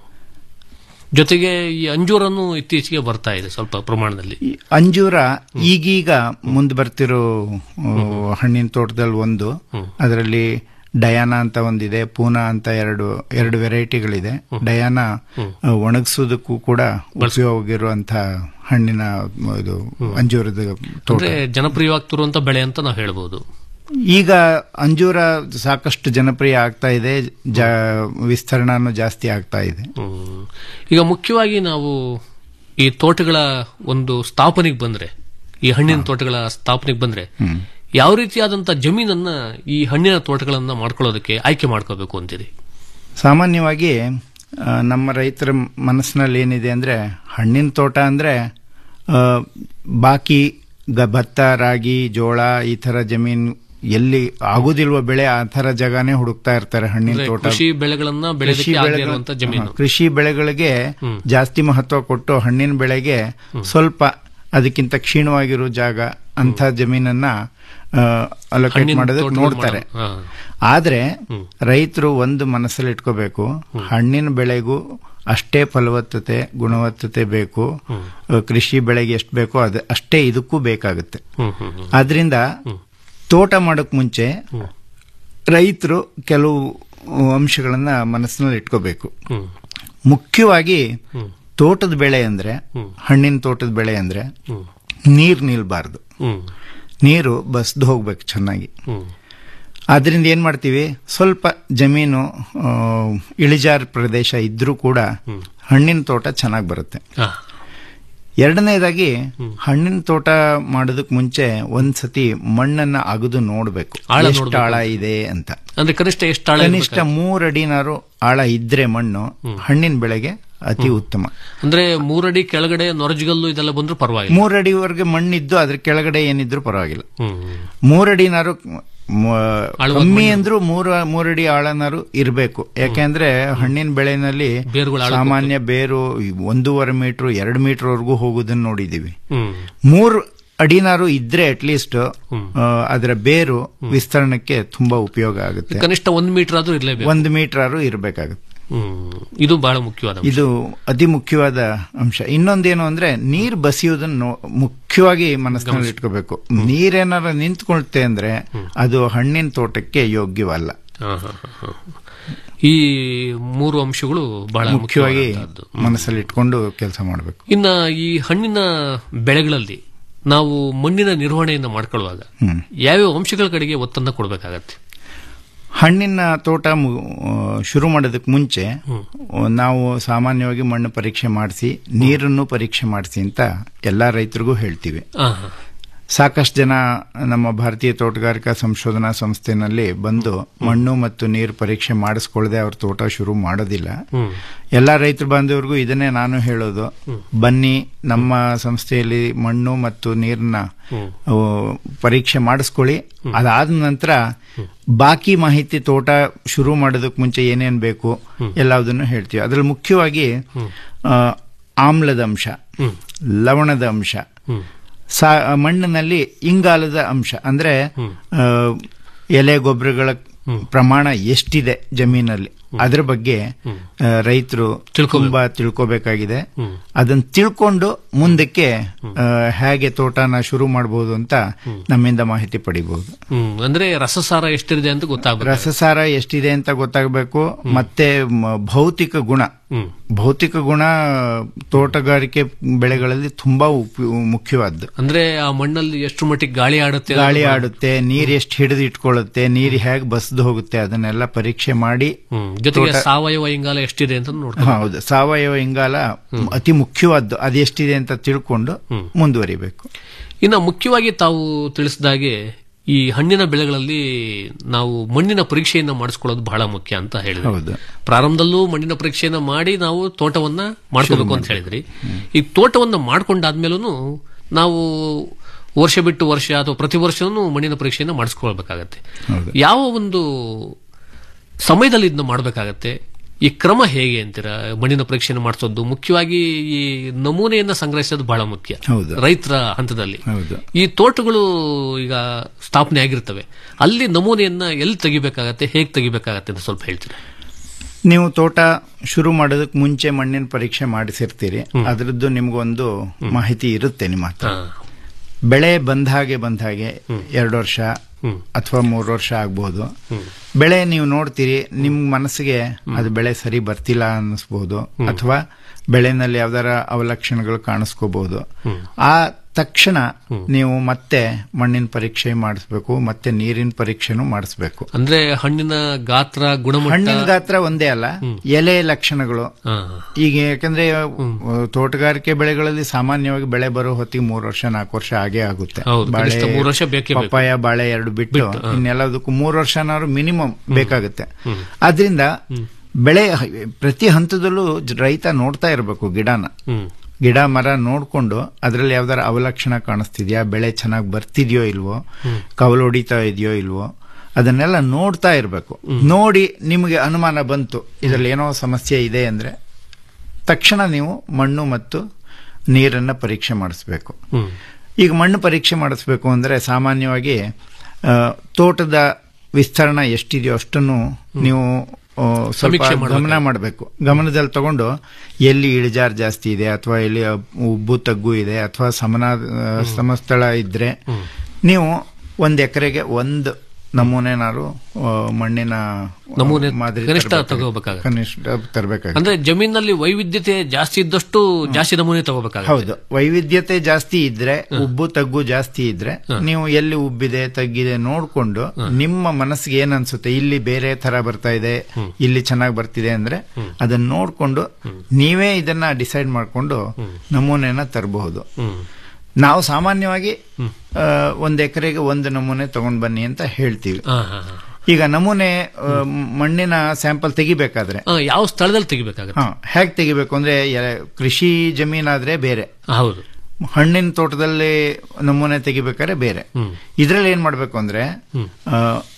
ಜೊತೆಗೆ ಈ ಅಂಜೂರನ್ನು ಇತ್ತೀಚೆಗೆ ಬರ್ತಾ ಇದೆ ಸ್ವಲ್ಪ ಪ್ರಮಾಣದಲ್ಲಿ ಅಂಜೂರ ಈಗೀಗ ಮುಂದೆ ಬರ್ತಿರೋ ಆ, ಹಣ್ಣಿನ ತೋಟದಲ್ಲಿ ಒಂದು ಅದರಲ್ಲಿ ಡಯಾನಾ ಅಂತ ಒಂದಿದೆ ಪೂನಾ ಅಂತ ಎರಡು ಎರಡು ವೆರೈಟಿಗಳಿದೆ ಡಯಾನಾ ಆ, ಒಣಗಿಸೋದಕ್ಕೂ ಕೂಡ ಉಪಯೋಗ ಇರುವಂತ ಹಣ್ಣಿನ ಇದು ಅಂಜೂರದ ತೋಟ ಅಂದ್ರೆ ಜನಪ್ರಿಯವಾಗ್ತಿರುವಂತ ಬೆಳೆ ಅಂತ ನಾವು ಹೇಳ್ಬೋದು ಈಗ ಅಂಜೂರ ಸಾಕಷ್ಟು ಜನಪ್ರಿಯ ಆಗ್ತಾ ಇದೆ ಜ ವಿಸ್ತರಣಾನು ಜಾಸ್ತಿ ಆಗ್ತಾ ಇದೆ ಹ್ಮ್. ಈಗ ಮುಖ್ಯವಾಗಿ ನಾವು ಈ ತೋಟಗಳ ಒಂದು ಸ್ಥಾಪನೆಗೆ ಬಂದ್ರೆ ಈ ಹಣ್ಣಿನ ತೋಟಗಳ ಸ್ಥಾಪನೆಗೆ ಬಂದ್ರೆ ಯಾವ ರೀತಿಯಾದಂತ ಜಮೀನನ್ನ ಈ ಹಣ್ಣಿನ ತೋಟಗಳನ್ನ ಮಾಡ್ಕೊಳ್ಳೋದಕ್ಕೆ ಆಯ್ಕೆ ಮಾಡ್ಕೋಬೇಕು ಅಂತೀರಿ ಸಾಮಾನ್ಯವಾಗಿ ಆ, ನಮ್ಮ ರೈತರ ಮನಸ್ಸಿನಲ್ಲಿ ಏನಿದೆ ಅಂದ್ರೆ ಹಣ್ಣಿನ ತೋಟ ಅಂದ್ರೆ ಆ, ಬಾಕಿ ಗ ಭತ್ತ ರಾಗಿ ಜೋಳ ಈ ತರ ಜಮೀನು ಎಲ್ಲಿ ಆಗುದಿಲ್ವ ಬೆಳೆ ಆ ತರ ಜಾಗನೇ ಹುಡುಕ್ತಾ ಇರ್ತಾರೆ ಹಣ್ಣಿನ ಅಂದ್ರೆ ತೋಟ ಕೃಷಿ ಬೆಳೆಗಳನ್ನ ಕೃಷಿ ಬೆಳೆದಕ್ಕೆ ಆಗದೇ ಬೆಳೆಗಳು- ಇರುವಂತ ಜಮೀನು ಹಾ, ಕೃಷಿ ಬೆಳೆಗಳಿಗೆ ಜಾಸ್ತಿ ಮಹತ್ವ ಕೊಟ್ಟು ಹಣ್ಣಿನ ಬೆಳೆಗೆ ಸ್ವಲ್ಪ ಅದಕ್ಕಿಂತ ಕ್ಷೀಣವಾಗಿರೋ ಜಾಗ ಅಂತ ಜಮೀನನ್ನ ಅಲೋಕೇಟ್ ಹಣ್ಣಿನ ಮಾಡೋದಕ್ಕೆ ತೋಟಗಳು ನೋಡ್ತಾರೆ ಮಾಡೋ- ಹಾ. ಆದ್ರೆ ರೈತರು ಒಂದು ಮನಸ್ಸಲ್ಲಿ ಇಟ್ಕೋಬೇಕು ಹಣ್ಣಿನ ಬೆಳೆಗೂ ಅಷ್ಟೇ ಫಲವತ್ತತೆ ಗುಣವತ್ತತೆ ಬೇಕು ಆ, ಕೃಷಿ ಬೆಳೆಗೆ ಎಷ್ಟು ಬೇಕೋ ಅದು ಅಷ್ಟೇ ಇದಕ್ಕೂ ಬೇಕಾಗುತ್ತೆ ಹ್ಮ್ ಹ್ಮ್ ಹ್ಮ್. ಆದ್ರಿಂದ ತೋಟ ಮಾಡೋಕ್ ಮುಂಚೆ ರೈತರು ಕೆಲವು ಅಂಶಗಳನ್ನ ಮನಸ್ಸಿನಲ್ಲಿ ಇಟ್ಕೋಬೇಕು ಹ್ಮ್. ಮುಖ್ಯವಾಗಿ ತೋಟದ ಬೆಳೆ ಅಂದ್ರೆ ಹಣ್ಣಿನ ತೋಟದ ಬೆಳೆ ಅಂದ್ರೆ ನೀರ್ ನಿಲ್ಬಾರ್ದು ಹ್ಮ್. ನೀರು ಬಸ್ದು ಹೋಗ್ಬೇಕು ಚೆನ್ನಾಗಿ ಹ್ಮ್. ಆದ್ರಿಂದ ಏನ್ ಮಾಡ್ತೀವಿ ಸ್ವಲ್ಪ ಜಮೀನು ಆ, ಇಳಿಜಾರು ಪ್ರದೇಶ ಇದ್ರೂ ಕೂಡ ಹಣ್ಣಿನ ತೋಟ ಚೆನ್ನಾಗಿ ಬರುತ್ತೆ ಹಾ. ಎರಡನೇದಾಗಿ ಹಣ್ಣಿನ ತೋಟ ಮಾಡೋದಕ್ಕೆ ಮುಂಚೆ ಒಂದ್ಸತಿ ಮಣ್ಣನ್ನ ಅಗದು ನೋಡ್ಬೇಕು ಆಳ ಎಷ್ಟು ನೋಡ್ಬೇಕು ಆಳ ಇದೆ ಅಂತ ಅಂದ್ರೆ ಕನಿಷ್ಠ ಎಷ್ಟು ಆಳ ಕನಿಷ್ಠ ಮೂರ್ ಅಡಿನಾರು ಆಳ ಇದ್ರೆ ಮಣ್ಣು ಹಣ್ಣಿನ ಬೆಳೆಗೆ ಅತಿ ಉತ್ತಮ ಅಂದ್ರೆ ಮೂರಡಿ ಕೆಳಗಡೆ ನೊರಜಗಲ್ಲು ಇದೆಲ್ಲ ಬಂದ್ರೂ ಪರವಾಗಿಲ್ಲ ಮೂರಡಿವರೆಗೆ ಮಣ್ಣಿದ್ದು ಅದ್ರ ಕೆಳಗಡೆ ಏನಿದ್ರು ಪರವಾಗಿಲ್ಲ ಹ್ಮ್. ಮೂರಡಿನಾರು ಮ- ಆಳವಾದ ಕಮ್ಮಿ ಮಣ್ಣು. ಅಂದ್ರೂ ಮೂರ ಮೂರಡಿ ಆಳನಾರು ಇರಬೇಕು ಯಾಕೆಂದ್ರೆ ಹಣ್ಣಿನ ಬೆಳೆನಲ್ಲಿ ಬೇರುಗಳು ಆಳಕ್ಕೆ ಸಾಮಾನ್ಯ ಬೇರು ಒಂದೂವರೆ ಮೀಟರ್ ಎರಡು ಮೀಟರ್ ವರೆಗೂ ಹೋಗುದನ್ನ ನೋಡಿದೀವಿ ಹ್ಮ್. ಮೂರು ಅಡಿನಾರು ಇದ್ರೆ ಅಟ್ಲೀಸ್ಟ್ ಅದರ ಬೇರು ವಿಸ್ತರಣಕ್ಕೆ ತುಂಬಾ ಉಪಯೋಗ ಆಗುತ್ತೆ ಕನಿಷ್ಠ ಒಂದ್ ಮೀಟರ್ ಆದ್ರೂ ಇರ್ಲೇಬೇಕು ಒಂದು ಮೀಟರ್ ಆದ್ರೂ ಇರಬೇಕಾಗುತ್ತೆ ಹ್ಮ್. ಇದು ಬಹಳ ಮುಖ್ಯವಾದ ಅಂಶ. ಇದು ಅತಿ ಮುಖ್ಯವಾದ ಅಂಶ ಇನ್ನೊಂದೇನು ಅಂದ್ರೆ ನೀರ್ ಬಸಿಯುವುದನ್ನು ನೋ- ಮುಖ್ಯವಾಗಿ ಮನಸ್ಸಿನಲ್ಲಿ ಇಟ್ಕೋಬೇಕು ನೀರೇನಾರ ನಿಂತ್ಕೊಳ್ತೆ ಅಂದ್ರೆ ಅದು ಹಣ್ಣಿನ ತೋಟಕ್ಕೆ ಯೋಗ್ಯವಲ್ಲ ಹಾ, ಹಾ, ಹಾ, ಹಾ. ಈ ಮೂರು ಅಂಶಗಳು ಬಹಳ ಮುಖ್ಯವಾಗಿ ಮುಖ್ಯವಾದದ್ದು. ಮನಸ್ಸಲ್ಲಿ ಇಟ್ಕೊಂಡು ಕೆಲಸ ಮಾಡಬೇಕು ಇನ್ನ ಈ ಹಣ್ಣಿನ ಬೆಳೆಗಳಲ್ಲಿ ನಾವು ಮಣ್ಣಿನ ನಿರ್ವಹಣೆಯನ್ನು ಮಾಡ್ಕೊಳ್ಳುವಾಗ ಹ್ಮ್. ಯಾವ್ಯಾವ ಅಂಶಗಳ ಕಡೆಗೆ ಒತ್ತನ್ನ ಕೊಡಬೇಕಾಗತ್ತೆ ಹಣ್ಣಿನ ತೋಟ ಮು- ಆ, ಶುರು ಮಾಡೋದಕ್ಕೆ ಮುಂಚೆ ಆ, ನಾವು ಸಾಮಾನ್ಯವಾಗಿ ಮಣ್ಣು ಪರೀಕ್ಷೆ ಮಾಡಿಸಿ ನೀರನ್ನು ಪರೀಕ್ಷೆ ಮಾಡಿಸಿ ಅಂತ ಎಲ್ಲಾ ರೈತರಿಗೂ ಹೇಳ್ತೀವಿ ಹಾ, ಹಾ. ಸಾಕಷ್ಟು ಜನ ನಮ್ಮ ಭಾರತೀಯ ತೋಟಗಾರಿಕಾ ಸಂಶೋಧನಾ ಸಂಸ್ಥೆನಲ್ಲಿ ಬಂದು ಮಣ್ಣು ಮತ್ತು ನೀರು ಪರೀಕ್ಷೆ ಮಾಡಿಸ್ಕೊಳ್ಳದೆ ಅವ್ರ ತೋಟ ಶುರು ಮಾಡೋದಿಲ್ಲ ಎಲ್ಲ ರೈತರ ಬಾಂಧವರಿಗೂ ಇದನ್ನೇ ನಾನು ಹೇಳೋದು ಬನ್ನಿ ನಮ್ಮ ಸಂಸ್ಥೆಯಲ್ಲಿ ಮಣ್ಣು ಮತ್ತು ನೀರನ್ನ ಆ, ಪರೀಕ್ಷೆ ಮಾಡಿಸ್ಕೊಳ್ಳಿ ಅದಾದ ನಂತರ ಬಾಕಿ ಮಾಹಿತಿ ತೋಟ ಶುರು ಮಾಡೋದಕ್ಕೆ ಮುಂಚೆ ಏನೇನ್ ಬೇಕು ಎಲ್ಲದನ್ನು ಹೇಳ್ತೀವಿ ಅದ್ರಲ್ಲಿ ಮುಖ್ಯವಾಗಿ ಆ, ಆಮ್ಲದ ಅಂಶ ಲವಣದ ಅಂಶ ಸಾ ಮಣ್ಣಿನಲ್ಲಿ ಇಂಗಾಲದ ಅಂಶ ಅಂದ್ರೆ ಆ, ಎಲೆ ಗೊಬ್ಬರಗಳ ಪ್ರಮಾಣ ಎಷ್ಟಿದೆ ಜಮೀನಲ್ಲಿ ಅದ್ರ ಬಗ್ಗೆ ರೈತರು ತುಂಬಾ ತಿಳ್ಕೋಬೇಕಾಗಿದೆ ಅದನ್ನ ತಿಳ್ಕೊಂಡು ಮುಂದಕ್ಕೆ ಆ, ಹೇಗೆ ತೋಟನ ಶುರು ಮಾಡಬಹುದು ಅಂತ ನಮ್ಮಿಂದ ಮಾಹಿತಿ ಪಡಿಬಹುದು ಹ್ಮ್ ಅಂದ್ರೆ ರಸಸಾರ ಎಷ್ಟಿದೆ ಅಂತ ಗೊತ್ತಾಗಬೇಕು ರಸಸಾರ ಎಷ್ಟಿದೆ ಅಂತ ಗೊತ್ತಾಗಬೇಕು ಮತ್ತೆ ಮ- ಭೌತಿಕ ಗುಣ ಭೌತಿಕ ಗುಣ ತೋಟಗಾರಿಕೆ ಬೆಳೆಗಳಲ್ಲಿ ತುಂಬಾ ಉಪ- ಮುಖ್ಯವಾದ್ದು ಅಂದ್ರೆ ಆ ಮಣ್ಣಲ್ಲಿ ಎಷ್ಟು ಮಟ್ಟಿಗೆ ಗಾಳಿ ಆಡುತ್ತೆ ಗಾಳಿ ಆಡುತ್ತೆ ನೀರ್ ಎಷ್ಟು ಹಿಡಿದು ಇಟ್ಕೊಳ್ಳುತ್ತೆ ನೀರ್ ಹೇಗೆ ಬಸ್ದು ಹೋಗುತ್ತೆ ಅದನ್ನೆಲ್ಲ ಪರೀಕ್ಷೆ ಮಾಡಿ ಹ್ಮ್. ಜೊತೆಗೆ ತೋಟ- ಸಾವಯವ ಇಂಗಾಲ ಎಷ್ಟಿದೆ ಅಂತ ನೋಡ್ಕೊ ಹೌದು ಸಾವಯವ ಇಂಗಾಲ ಅತಿ ಮುಖ್ಯವಾದ್ದು ಅದೆಷ್ಟಿದೆ ಅಂತ ತಿಳ್ಕೊಂಡು ಮುಂದುವರಿಬೇಕು ಇನ್ನು ಮುಖ್ಯವಾಗಿ ತಾವು ತಿಳಿಸಿದಾಗೆ ಈ ಹಣ್ಣಿನ ಬೆಳೆಗಳಲ್ಲಿ ನಾವು ಮಣ್ಣಿನ ಪರೀಕ್ಷೆಯನ್ನ ಮಾಡಿಸ್ಕೊಳ್ಳೋದು ಬಹಳ ಮುಖ್ಯ ಅಂತ ಹೇಳಿದ್ರಿ ಹೌದು ಪ್ರಾರಂಭದಲ್ಲೂ ಮಣ್ಣಿನ ಪರೀಕ್ಷೆಯನ್ನ ಮಾಡಿ ನಾವು ತೋಟವನ್ನ ಮಾಡ್ಕೋಬೇಕು ಅಂತ ಹೇಳಿದ್ರಿ ಈ ತೋಟವನ್ನ ಮಾಡ್ಕೊಂಡಾದ್ಮೇಲೂ ನಾವು ವರ್ಷ ಬಿಟ್ಟು ವರ್ಷ ಅಥವಾ ಪ್ರತಿ ವರ್ಷನೂ ಮಣ್ಣಿನ ಪರೀಕ್ಷೆಯನ್ನ ಮಾಡಿಸ್ಕೊಳ್ಬೇಕಾಗತ್ತೆ ಯಾವ ಒಂದು ಸಮಯದಲ್ಲಿ ಇದನ್ನ ಮಾಡಬೇಕಾಗತ್ತೆ ಈ ಕ್ರಮ ಹೇಗೆ ಅಂತೀರಾ ಮಣ್ಣಿನ ಪರೀಕ್ಷೆಯನ್ನು ಮಾಡಿಸೋದು ಮುಖ್ಯವಾಗಿ ಈ ನಮೂನೆಯನ್ನ ಸಂಗ್ರಹಿಸೋದು ಬಹಳ ಮುಖ್ಯ ಹೌದು. ರೈತರ ಹಂತದಲ್ಲಿ ಹೌದು ಈ ತೋಟಗಳು ಈಗ ಸ್ಥಾಪನೆ ಆಗಿರ್ತವೆ ಅಲ್ಲಿ ನಮೂನೆಯನ್ನ ಎಲ್ಲಿ ತೆಗಿಬೇಕಾಗತ್ತೆ ಹೇಗೆ ತೆಗಿಬೇಕಾಗತ್ತೆ ಅಂತ ಸ್ವಲ್ಪ ಹೇಳ್ತೀರಾ ನೀವು ತೋಟ ಶುರು ಮಾಡೋದಕ್ಕೆ ಮುಂಚೆ ಮಣ್ಣಿನ ಪರೀಕ್ಷೆ ಮಾಡಿಸಿರ್ತೀರಿ ಅದರದ್ದು ನಿಮ್ಗೊಂದು ಮಾಹಿತಿ ಇರುತ್ತೆ ನಿಮ್ಮ ಹತ್ರ ಬೆಳೆ ಬಂದ ಹಾಗೆ ಬಂದ ಹಾಗೆ ಎರಡು ವರ್ಷ ಅಥವಾ ಮೂರು ವರ್ಷ ಆಗ್ಬೋದು ಬೆಳೆ ನೀವು ನೋಡ್ತೀರಿ ನಿಮ್ ಮನಸ್ಸಿಗೆ ಅದು ಬೆಳೆ ಸರಿ ಬರ್ತಿಲ್ಲ ಅನ್ನಿಸ್ಬೋದು ಅಥವಾ ಬೆಳೆನಲ್ಲಿ ಯಾವ್ದಾರ ಅವಲಕ್ಷಣಗಳು ಕಾಣಿಸ್ಕೋಬಹುದು ಆ ತಕ್ಷಣ ನೀವು ಮತ್ತೆ ಮಣ್ಣಿನ ಪರೀಕ್ಷೆ ಮಾಡಿಸ್ಬೇಕು ಮತ್ತೆ ನೀರಿನ ಪರೀಕ್ಷೆನೂ ಮಾಡಿಸ್ಬೇಕು ಅಂದ್ರೆ ಹಣ್ಣಿನ ಗಾತ್ರ ಗುಣಮಟ್ಟ ಹಣ್ಣಿನ ಗಾತ್ರ ಒಂದೇ ಅಲ್ಲ ಎಲೆ ಲಕ್ಷಣಗಳು ಹಾ, ಈಗ ಯಾಕಂದ್ರೆ ಅಹ್, ತೋಟಗಾರಿಕೆ ಬೆಳೆಗಳಲ್ಲಿ ಸಾಮಾನ್ಯವಾಗಿ ಬೆಳೆ ಬರೋ ಹೊತ್ತಿಗೆ ಮೂರು ವರ್ಷ ನಾಲ್ಕು ವರ್ಷ ಆಗೇ ಆಗುತ್ತೆ ಹೌದು, ಕನಿಷ್ಠ ಮೂರು ವರ್ಷ ಬೇಕೇ ಬೇಕು. ಪಪ್ಪಾಯ ಬಾಳೆ ಎರಡು ಬಿಟ್ಟು ಇನ್ನೆಲ್ಲದಕ್ಕೂ ಮೂರು ವರ್ಷನಾದ್ರು ಮಿನಿಮಮ್ ಬೇಕಾಗುತ್ತೆ ಆದ್ರಿಂದ ಬೆಳೆ ಹ- ಪ್ರತಿ ಹಂತದಲ್ಲೂ ಜ- ರೈತ ನೋಡ್ತಾ ಇರಬೇಕು ಗಿಡನ ಹ್ಮ್. ಗಿಡ ಮರ ನೋಡ್ಕೊಂಡು ಅದರಲ್ಲಿ ಯಾವ್ದಾರ ಅವಲಕ್ಷಣ ಕಾಣಿಸ್ತಿದ್ಯಾ ಬೆಳೆ ಚೆನ್ನಾಗಿ ಬರ್ತಿದ್ಯೋ ಇಲ್ವೋ ಕವಲು ಹೊಡಿತಾ ಇದೆಯೋ ಇಲ್ವೋ ಅದನ್ನೆಲ್ಲ ನೋಡ್ತಾ ಇರಬೇಕು ನೋಡಿ ನಿಮಗೆ ಅನುಮಾನ ಬಂತು ಇದರಲ್ಲಿ ಏನೋ ಸಮಸ್ಯೆ ಇದೆ ಅಂದ್ರೆ ತಕ್ಷಣ ನೀವು ಮಣ್ಣು ಮತ್ತು ನೀರನ್ನ ಪರೀಕ್ಷೆ ಮಾಡಿಸ್ಬೇಕು ಈಗ ಮಣ್ಣು ಪರೀಕ್ಷೆ ಮಾಡಿಸ್ಬೇಕು ಅಂದ್ರೆ ಸಾಮಾನ್ಯವಾಗಿ ಆ, ತೋಟದ ವಿಸ್ತರಣ ಎಷ್ಟಿದೆಯೋ ಅಷ್ಟನ್ನು ನೀವು ಆ, ಸ್ವಲ್ಪ ಸಮೀಕ್ಷೆ ಮಾಡ್ಬೇಕು. ಗಮನ ಮಾಡಬೇಕು ಗಮನದಲ್ಲಿ ತಗೊಂಡು ಎಲ್ಲಿ ಇಳಿಜಾರು ಜಾಸ್ತಿ ಇದೆ ಅಥವಾ ಎಲ್ಲಿ ಉಬ್ಬು ತಗ್ಗು ಇದೆ ಅಥವಾ ಸಮನ ಆ, ಸಮಸ್ಥಳ ಇದ್ರೆ ನೀವು ಒಂದ್ ಎಕರೆಗೆ ಒಂದು ನಮೂನೆನಾರು ಆ, ಮಣ್ಣಿನ ನಮೂನೆ ಮಾದರಿ ಕನಿಷ್ಠ ತರ್ಬೇಕಾಗುತ್ತೆ. ತಗೋಬೇಕಾಗತ್ತೆ. ಕನಿಷ್ಠ ತರಬೇಕಾಗುತ್ತೆ ಅಂದ್ರೆ ಜಮೀನಲ್ಲಿ ವೈವಿಧ್ಯತೆ ಜಾಸ್ತಿ ಇದ್ದಷ್ಟು ಜಾಸ್ತಿ ನಮೂನೆ ತಗೋಬೇಕಾಗುತ್ತೆ ಹೌದು ವೈವಿಧ್ಯತೆ ಜಾಸ್ತಿ ಇದ್ರೆ ಉಬ್ಬು ತಗ್ಗು ಜಾಸ್ತಿ ಇದ್ರೆ ನೀವು ಎಲ್ಲಿ ಉಬ್ಬಿದೆ ತಗ್ಗಿದೆ ನೋಡ್ಕೊಂಡು ನಿಮ್ಮ ಮನಸ್ಸಿಗೆ ಏನ್ ಅನ್ಸುತ್ತೆ ಇಲ್ಲಿ ಬೇರೆ ತರ ಬರ್ತಾ ಇದೆ ಇಲ್ಲಿ ಚೆನ್ನಾಗಿ ಬರ್ತಿದೆ ಅಂದ್ರೆ ಅದನ್ನ ನೋಡ್ಕೊಂಡು ನೀವೇ ಇದನ್ನ ಡಿಸೈಡ್ ಮಾಡ್ಕೊಂಡು ನಮೂನೆನ ತರಬಹುದು ನಾವು ಸಾಮಾನ್ಯವಾಗಿ ಆ, ಒಂದ್ ಎಕರೆಗೆ ಒಂದು ನಮೂನೆ ತಗೊಂಡ್ ಬನ್ನಿ ಅಂತ ಹೇಳ್ತೀವಿ ಹಾ, ಹಾ, ಹಾ. ಈಗ ನಮೂನೆ ಆ, ಮಣ್ಣಿನ ಸ್ಯಾಂಪಲ್ ತೆಗಿಬೇಕಾದ್ರೆ ಆ, ಯಾವ ಸ್ಥಳದಲ್ಲಿ ತೆಗಿಬೇಕಾಗುತ್ತೆ ಹಾ ಹೇಗೆ ತೆಗಿಬೇಕು ಅಂದ್ರೆ ಎ- ಕೃಷಿ ಜಮೀನಾದ್ರೆ ಬೇರೆ ಹೌದು ಹಣ್ಣಿನ ತೋಟದಲ್ಲಿ ನಮೂನೆ ತೆಗಿಬೇಕಾದ್ರೆ ಬೇರೆ ಇದ್ರಲ್ಲಿ ಏನ್ ಮಾಡ್ಬೇಕು ಅಂದ್ರೆ ಆ,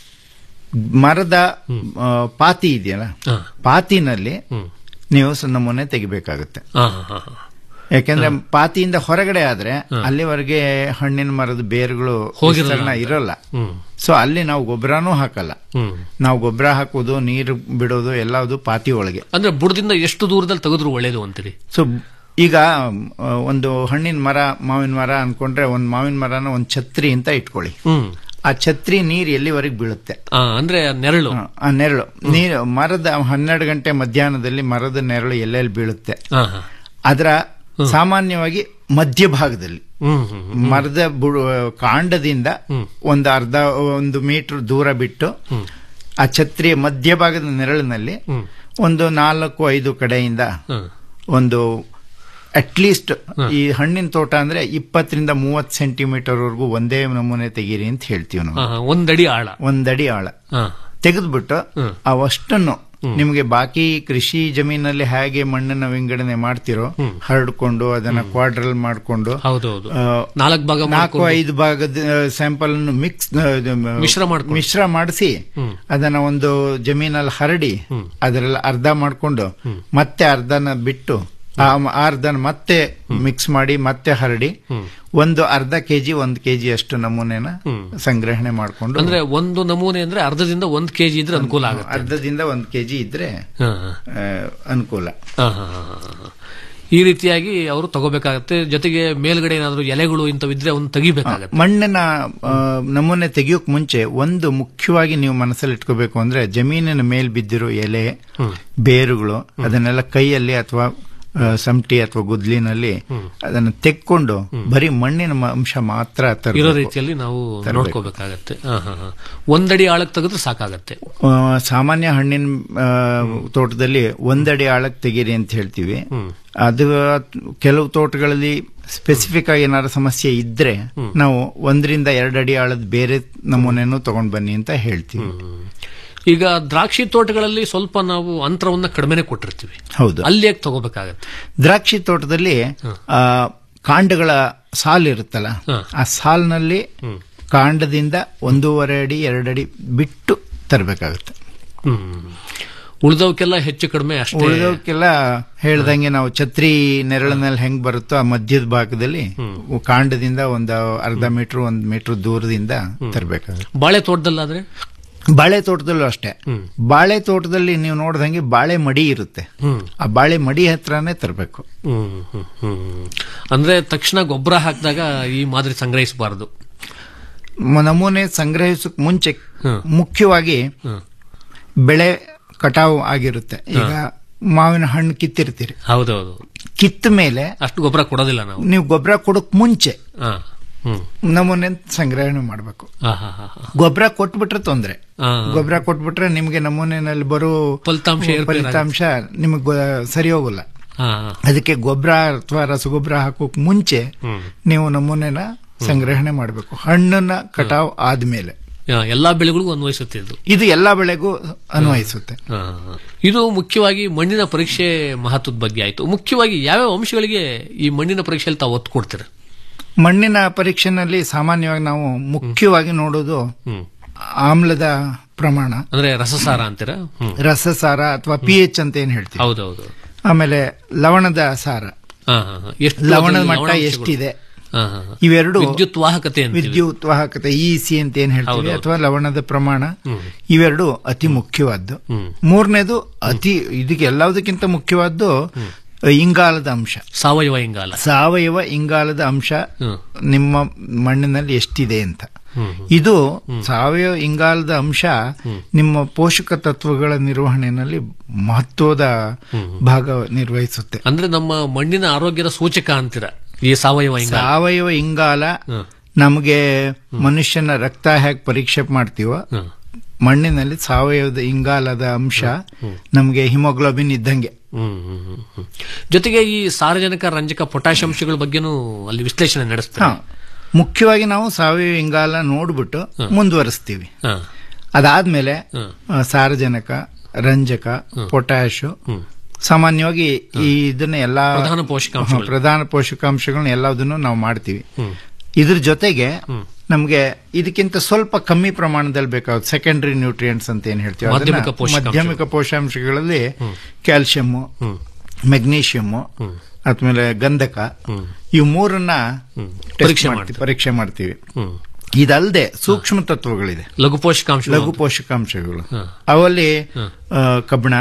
ಮರದ ಆ, ಪಾತಿ ಇದೆಯಲ್ಲ ಪಾತಿನಲ್ಲಿ ನೀವು ಸ ನಮೂನೆ ತೆಗಿಬೇಕಾಗುತ್ತೆ ಹಾ, ಹಾ, ಹಾ, ಹಾ. ಯಾಕೆಂದ್ರೆ ಪಾತಿಯಿಂದ ಹೊರಗಡೆ ಆದ್ರೆ ಅಲ್ಲಿವರೆಗೆ ಹಣ್ಣಿನ ಮರದ ಬೇರುಗಳು ಹೋಗಿರಲ್ಲ ವಿಸ್ತರಣ ಅಂತ. ಇರೋಲ್ಲ ಹ್ಮ್. ಸೊ ಅಲ್ಲಿ ನಾವು ಗೊಬ್ಬರನೂ ಹಾಕಲ್ಲ ಹ್ಮ್. ನಾವು ಗೊಬ್ಬರ ಹಾಕೋದು ನೀರು ಬಿಡೋದು ಎಲ್ಲದು ಪಾತಿ ಒಳಗೆ ಅಂದ್ರೆ ಬುಡದಿಂದ ಎಷ್ಟು ದೂರದಲ್ಲಿ ತೆಗೆದ್ರು ಒಳ್ಳೇದು ಅಂತೀರಿ ಸೊ ಈಗ ಆ, ಒಂದು ಹಣ್ಣಿನ ಮರ ಮಾವಿನ ಮರ ಅನ್ಕೊಂಡ್ರೆ ಒಂದ್ ಮಾವಿನ ಮರನ ಒಂದ್ ಛತ್ರಿ ಅಂತ ಇಟ್ಕೊಳ್ಳಿ ಹ್ಮ್ ಆ ಛತ್ರಿ ನೀರ್ ಎಲ್ಲಿವರೆಗೆ ಬೀಳುತ್ತೆ ಆ, ಅಂದ್ರೆ ನೆರಳು ಹ, ಆ ನೆರಳು ನೀರು ಮರದ ಹನ್ನೆರಡು ಗಂಟೆ ಮಧ್ಯಾಹ್ನದಲ್ಲಿ ಮರದ ನೆರಳು ಎಲ್ಲೆಲ್ಲಿ ಬೀಳುತ್ತೆ ಹಾ, ಹಾ. ಅದರ ಸಾಮಾನ್ಯವಾಗಿ ಮಧ್ಯಭಾಗದಲ್ಲಿ ಹ್ಮ್ ಹ್ಮ್ ಹ್ಮ್. ಮರದ ಬುಡ ಕಾಂಡದಿಂದ ಒಂದು ಅರ್ಧ ಒಂದು ಮೀಟರ್ ದೂರ ಬಿಟ್ಟು ಆ ಛತ್ರಿಯ ಮಧ್ಯಭಾಗದ ನೆರಳಿನಲ್ಲಿ ಒಂದು ನಾಲ್ಕು ಐದು ಕಡೆಯಿಂದ ಒಂದು ಅಟ್ ಲೀಸ್ಟ್ ಈ ಹಣ್ಣಿನ ತೋಟ ಅಂದ್ರೆ ಇಪ್ಪತ್ತರಿಂದ ಮೂವತ್ತು ಸೆಂಟಿಮೀಟರ್ ವರೆಗೂ ಒಂದೇ ನಮೂನೆ ತೆಗೀರಿ ಅಂತ ಹೇಳ್ತೀವಿ ನಾವು ಹಾ, ಹಾ, ಒಂದಡಿ ಆಳ ಒಂದಡಿ ಆಳ ಹಾ. ತೆಗೆದ್ಬಿಟ್ಟು ಅವಷ್ಟನ್ನು ನಿಮಗೆ ಬಾಕಿ ಕೃಷಿ ಜಮೀನಲ್ಲಿ ಹೇಗೆ ಮಣ್ಣನ್ನ ವಿಂಗಡಣೆ ಮಾಡ್ತಿರೋ ಹರಡ್ಕೊಂಡು ಅದನ್ನ ಕ್ವಾಡ್ರಲ್ ಮಾಡ್ಕೊಂಡು ಹೌದೌದು ಆ, ನಾಲ್ಕು ಭಾಗ ನಾಲ್ಕು ಮಾಡ್ಕೊಂಡು. ಐದು ಭಾಗದ ಸ್ಯಾಂಪಲ್ ಮಿಕ್ಸ್ ಮಿಶ್ರ ಮಾಡ್ಕೊಂಡು. ಮಿಶ್ರ ಮಾಡಿಸಿ ಅದನ್ನ ಒಂದು ಜಮೀನಲ್ಲಿ ಹರಡಿ ಅದರಲ್ಲಿ ಅರ್ಧ ಮಾಡ್ಕೊಂಡು ಮತ್ತೆ ಅರ್ಧನ ಬಿಟ್ಟು ಆ ಅರ್ಧನ ಮತ್ತೆ ಮಿಕ್ಸ್ ಮಾಡಿ ಮತ್ತೆ ಹರಡಿ ಒಂದು ಅರ್ಧ ಕೆಜಿ ಒಂದು ಕೆಜಿ ಅಷ್ಟು ನಮೂನೆನ ಸಂಗ್ರಹಣೆ ಮಾಡ್ಕೊಂಡು ಅಂದ್ರೆ ಒಂದು ನಮೂನೆ ಅಂದ್ರೆ ಅರ್ಧದಿಂದ ಒಂದ್ ಕೆಜಿ ಇದ್ರೆ ಅನುಕೂಲ ಆಗುತ್ತೆ ಅರ್ಧದಿಂದ ಒಂದು ಕೆಜಿ ಇದ್ರೆ ಹಾ, ಹಾ. ಆ, ಅನುಕೂಲ ಹಾ, ಹಾ, ಹಾ, ಹಾ. ಈ ರೀತಿಯಾಗಿ ಅವರು ತಗೋಬೇಕಾಗತ್ತೆ ಜೊತೆಗೆ ಮೇಲ್ಗಡೆ ಏನಾದ್ರು ಎಲೆಗಳು ಇಂಥವಿದ್ರೆ ಅವ್ನು ತೆಗಿಬೇಕಾಗತ್ತೆ ಮಣ್ಣಿನ ಆ, ನಮೂನೆ ತೆಗಿಯೋಕ್ ಮುಂಚೆ ಒಂದು ಮುಖ್ಯವಾಗಿ ನೀವು ಮನಸ್ಸಲ್ಲಿ ಇಟ್ಕೋಬೇಕು ಅಂದ್ರೆ ಜಮೀನಿನ ಮೇಲ್ ಬಿದ್ದಿರೋ ಎಲೆ ಬೇರುಗಳು ಅದನ್ನೆಲ್ಲ ಕೈಯಲ್ಲಿ ಅಥವಾ ಆ, ಸಮಟಿ ಅಥವಾ ಗುದ್ಲಿನಲ್ಲಿ ಅದನ್ನು ತೆಕ್ಕೊಂಡು ಬರೀ ಮಣ್ಣಿನ ಮ- ಅಂಶ ಮಾತ್ರ ಇರೋ ತರಬೇಕು. ರೀತಿಯಲ್ಲಿ ನಾವು ತರ್ಬೇಕು. ನೋಡ್ಕೋಬೇಕಾಗತ್ತೆ ಹಾ, ಹಾ, ಹಾ. ಒಂದಡಿ ಆಳಕ್ ತೆಗೆದ್ರೆ ಸಾಕಾಗತ್ತೆ ಆ, ಸಾಮಾನ್ಯ ಹಣ್ಣಿನ ಆ, ತೋಟದಲ್ಲಿ ಒಂದಡಿ ಆಳಕ್ಕೆ ತೆಗೀರಿ ಅಂತ ಹೇಳ್ತೀವಿ ಅದು ಕೆಲವು ತೋಟಗಳಲ್ಲಿ ಸ್ಪೆಸಿಫಿಕ್ ಆಗಿ ಏನಾದ್ರು ಸಮಸ್ಯೆ ಇದ್ರೆ ನಾವು ಒಂದರಿಂದ ಎರಡು ಅಡಿ ಆಳದ ಬೇರೆ ನಮೂನೆನೂ ತಗೊಂಡ್ ಬನ್ನಿ ಅಂತ ಹೇಳ್ತೀವಿ ಈಗ ದ್ರಾಕ್ಷಿ ತೋಟಗಳಲ್ಲಿ ಸ್ವಲ್ಪ ನಾವು ಅಂತರವನ್ನ ಕಡಿಮೆನೆ ಕೊಟ್ಟಿರ್ತೀವಿ ಹೌದು ಅಲ್ಲಿ ಯಾಕೆ ತಗೋಬೇಕಾಗತ್ತೆ ದ್ರಾಕ್ಷಿ ತೋಟದಲ್ಲಿ ಆ, ಕಾಂಡಗಳ ಸಾಲ್ ಇರುತ್ತಲ್ಲ ಆ ಸಾಲ್ನಲ್ಲಿ ಕಾಂಡದಿಂದ ಒಂದೂವರೆ ಅಡಿ ಎರಡು ಅಡಿ ಬಿಟ್ಟು ತರಬೇಕಾಗುತ್ತೆ ಹ್ಮ್ ಉಳಿದವಕ್ಕೆಲ್ಲ ಹೆಚ್ಚು ಕಡಿಮೆ ಅಷ್ಟೇ ಉಳಿದವಕ್ಕೆಲ್ಲ ಹೇಳ್ದಂಗೆ ನಾವು ಛತ್ರಿ ನೆರಳಿನಲ್ಲಿ ಹೆಂಗ್ ಬರುತ್ತೋ ಆ ಮಧ್ಯದ ಭಾಗದಲ್ಲಿ ಕಾಂಡದಿಂದ ಒಂದು ಅರ್ಧ ಮೀಟರ್ ಒಂದ್ ಮೀಟರ್ ದೂರದಿಂದ ತರಬೇಕಾಗುತ್ತೆ ಬಾಳೆ ತೋಟದಲ್ಲಾದ್ರೆ ಬಾಳೆ ತೋಟದಲ್ಲೂ ಅಷ್ಟೇ ಬಾಳೆ ತೋಟದಲ್ಲಿ ನೀವು ನೋಡ್ದಂಗೆ ಬಾಳೆ ಮಡಿ ಇರುತ್ತೆ ಹ್ಮ್. ಆ ಬಾಳೆ ಮಡಿ ಹತ್ರನೇ ತರಬೇಕು ಹ್ಮ್, ಹ್ಮ್, ಹ್ಮ್. ಅಂದ್ರೆ ತಕ್ಷಣ ಗೊಬ್ಬರ ಹಾಕಿದಾಗ ಈ ಮಾದರಿ ಸಂಗ್ರಹಿಸಬಾರದು ನಮೂನೆ ಸಂಗ್ರಹಿಸಕ್ ಮುಂಚೆ ಮುಖ್ಯವಾಗಿ ಬೆಳೆ ಕಟಾವು ಆಗಿರುತ್ತೆ ಈಗ ಮಾವಿನ ಹಣ್ಣು ಕಿತ್ತಿರ್ತೀರಿ ಹೌದೌದು ಕಿತ್ತ ಮೇಲೆ ಅಷ್ಟು ಗೊಬ್ಬರ ಕೊಡೋದಿಲ್ಲ ನಾವು ನೀವು ಗೊಬ್ಬರ ಕೊಡಕ್ ಮುಂಚೆ ಹಾ. ಹ್ಮ್. ನಮೂನೆ ಸಂಗ್ರಹಣೆ ಮಾಡಬೇಕು ಹಾ, ಹಾ, ಹಾ, ಹಾ. ಗೊಬ್ಬರ ಕೊಟ್ಬಿಟ್ರೆ ತೊಂದ್ರೆ ಹಾ. ಗೊಬ್ಬರ ಕೊಟ್ಬಿಟ್ರೆ ನಿಮ್ಗೆ ನಮೂನೆನಲ್ಲಿ ಬರೋ ಫಲಿತಾಂಶ ಏರ್ಪೇರ್ ಫಲಿತಾಂಶ ನಿಮಗೆ ಸರಿ ಹೋಗಲ್ಲ ಹಾ, ಹಾ. ಅದಕ್ಕೆ ಗೊಬ್ಬರ ಅಥವಾ ರಸಗೊಬ್ಬರ ಹಾಕೋಕ್ ಮುಂಚೆ ನೀವು ನಮೂನೆನ ಸಂಗ್ರಹಣೆ ಮಾಡಬೇಕು ಹಣ್ಣನ್ನ ಕಟಾವ್ ಆದ್ಮೇಲೆ ಯಾ, ಎಲ್ಲಾ ಬೆಳೆಗಳಿಗೂ ಅನ್ವಯಿಸುತ್ತೆ ಇದು ಇದು ಎಲ್ಲಾ ಬೆಳೆಗೂ ಅನ್ವಯಿಸುತ್ತೆ ಹಾ, ಹಾ. ಇದು ಮುಖ್ಯವಾಗಿ ಮಣ್ಣಿನ ಪರೀಕ್ಷೆ ಮಹತ್ವದ ಬಗ್ಗೆ ಆಯ್ತು ಮುಖ್ಯವಾಗಿ ಯಾವ್ಯಾವ ಅಂಶಗಳಿಗೆ ಈ ಮಣ್ಣಿನ ಪರೀಕ್ಷೆಯಲ್ಲಿ ತಾವು ಒತ್ತು ಕೊಡ್ತೀರ ಮಣ್ಣಿನ ಪರೀಕ್ಷೆನಲ್ಲಿ ಸಾಮಾನ್ಯವಾಗಿ ನಾವು ಮುಖ್ಯವಾಗಿ ನೋಡೋದು ಹ್ಮ್. ಆಮ್ಲದ ಪ್ರಮಾಣ ಅಂದ್ರೆ ರಸಸಾರ ಅಂತೀರಾ ಹ್ಮ್. ರಸಸಾರ ಅಥವಾ ಪಿ ಎಚ್ ಅಂತ ಏನ್ ಹೇಳ್ತೀವಿ ಹೌದೌದು ಆಮೇಲೆ ಲವಣದ ಸಾರ ಹಾ, ಹಾ, ಹಾ. ಎಷ್ಟು ಲವಣದ ಅದ್ರಲ್ಲಿ ಮಟ್ಟ ಲವಣಾಂಶಗಳು? ಎಷ್ಟಿದೆ ಹಾ, ಹಾ, ಹಾ. ಇವೆರಡು ವಿದ್ಯುತ್ ವಾಹಕತೆ ಅಂತೀವಿ. ವಿದ್ಯುತ್ ವಾಹಕತೆ ಇ ಸಿ ಅಂತ ಏನ್ ಹೇಳ್ತೀವಿ ಹೌದೌದು. ಅಥವಾ ಲವಣದ ಪ್ರಮಾಣ ಹ್ಮ್. ಇವೆರಡು ಅತಿ ಮುಖ್ಯವಾದ್ದು ಹ್ಮ್. ಮೂರನೇದು ಅತಿ ಇದಕ್ಕೆ ಎಲ್ಲದಕ್ಕಿಂತ ಮುಖ್ಯವಾದ್ದು ಇಂಗಾಲದ ಅಂಶ ಸಾವಯವ ಇಂಗಾಲ ಸಾವಯವ ಇಂಗಾಲದ ಅಂಶ ಹ್ಮ್. ನಿಮ್ಮ ಮಣ್ಣಿನಲ್ಲಿ ಎಷ್ಟಿದೆ ಅಂತ ಹ್ಮ್. ಇದು ಸಾವಯವ ಇಂಗಾಲದ ಅಂಶ ನಿಮ್ಮ ಪೋಷಕ ತತ್ವಗಳ ನಿರ್ವಹಣೆಯಲ್ಲಿ ಮಹತ್ವದ ಭಾಗ ನಿರ್ವಹಿಸುತ್ತೆ ಅಂದ್ರೆ ನಮ್ಮ ಮಣ್ಣಿನ ಆರೋಗ್ಯದ ಸೂಚಕ ಅಂತೀರ ಈ ಸಾವಯವ ಇಂಗಾಲ ಸಾವಯವ ಇಂಗಾಲ ನಮಗೆ ಮನುಷ್ಯನ ರಕ್ತ ಹೇಗೆ ಪರೀಕ್ಷೆ ಮಾಡ್ತೀವೋ ಮಣ್ಣಿನಲ್ಲಿ ಸಾವಯವದ ಇಂಗಾಲದ ಅಂಶ ನಮಗೆ ಹಿಮೋಗ್ಲೋಬಿನ್ ಇದ್ದಂಗೆ ಹ್ಮ್, ಹ್ಮ್, ಹ್ಮ್, ಹ್ಮ್. ಜೊತೆಗೆ ಈ ಸಾರಜನಕ ರಂಜಕ ಪೊಟ್ಯಾಶ್ ಅಂಶಗಳ ಬಗ್ಗೆನೂ ಅಲ್ಲಿ ವಿಶ್ಲೇಷಣೆ ನಡೆಸ್ತಾರೆ ಹಾ. ಮುಖ್ಯವಾಗಿ ನಾವು ಸಾವಯವ ಇಂಗಾಲ ನೋಡ್ಬಿಟ್ಟು ಮುಂದುವರಿಸ್ತೀವಿ ಹಾ. ಅದಾದ್ಮೇಲೆ ಆ, ಸಾರಜನಕ ರಂಜಕ ಪೊಟ್ಯಾಶ್ ಸಾಮಾನ್ಯವಾಗಿ ಈ ಇದನ್ನ ಎಲ್ಲಾ ಪ್ರಧಾನ ಪೋಷಕಾಂಶಗಳು. ಹಾ, ಪ್ರಧಾನ ಪೋಷಕಾಂಶಗಳನ್ನ ಎಲ್ಲದನ್ನು ನಾವು ಮಾಡ್ತೀವಿ ಇದ್ರ ಜೊತೆಗೆ ನಮ್ಗೆ ಇದಕ್ಕಿಂತ ಸ್ವಲ್ಪ ಕಮ್ಮಿ ಪ್ರಮಾಣದಲ್ಲಿ ಬೇಕಾಗುತ್ತೆ ಸೆಕೆಂಡರಿ ನ್ಯೂಟ್ರಿಯೆಂಟ್ಸ್ ಅಂತ ಏನ್ ಹೇಳ್ತೀವಿ ಅದನ್ನ ಮಾಧ್ಯಮಿಕ ಪೋಷಕಾಂಶಗಳು. ಮಾಧ್ಯಮಿಕ ಪೋಷಕಾಂಶಗಳಲ್ಲಿ ಕ್ಯಾಲ್ಸಿಯಂ ಮೆಗ್ನೀಷಿಯಂ ಆದ್ಮೇಲೆ ಗಂಧಕ ಇವು ಮೂರನ್ನ ಟೆಸ್ಟ್ ಪರೀಕ್ಷೆ ಮಾಡ್ತೀವಿ ಪರೀಕ್ಷೆ ಮಾಡ್ತೀವಿ ಹ್ಮ್. ಇದಲ್ಲದೆ ಸೂಕ್ಷ್ಮ ತತ್ವಗಳಿದೆ ಲಘು ಪೋಷಕಾಂಶ ಲಘು ಪೋಷಕಾಂಶಗಳು ಅವಲ್ಲಿ ಆ, ಕಬ್ಬಿಣ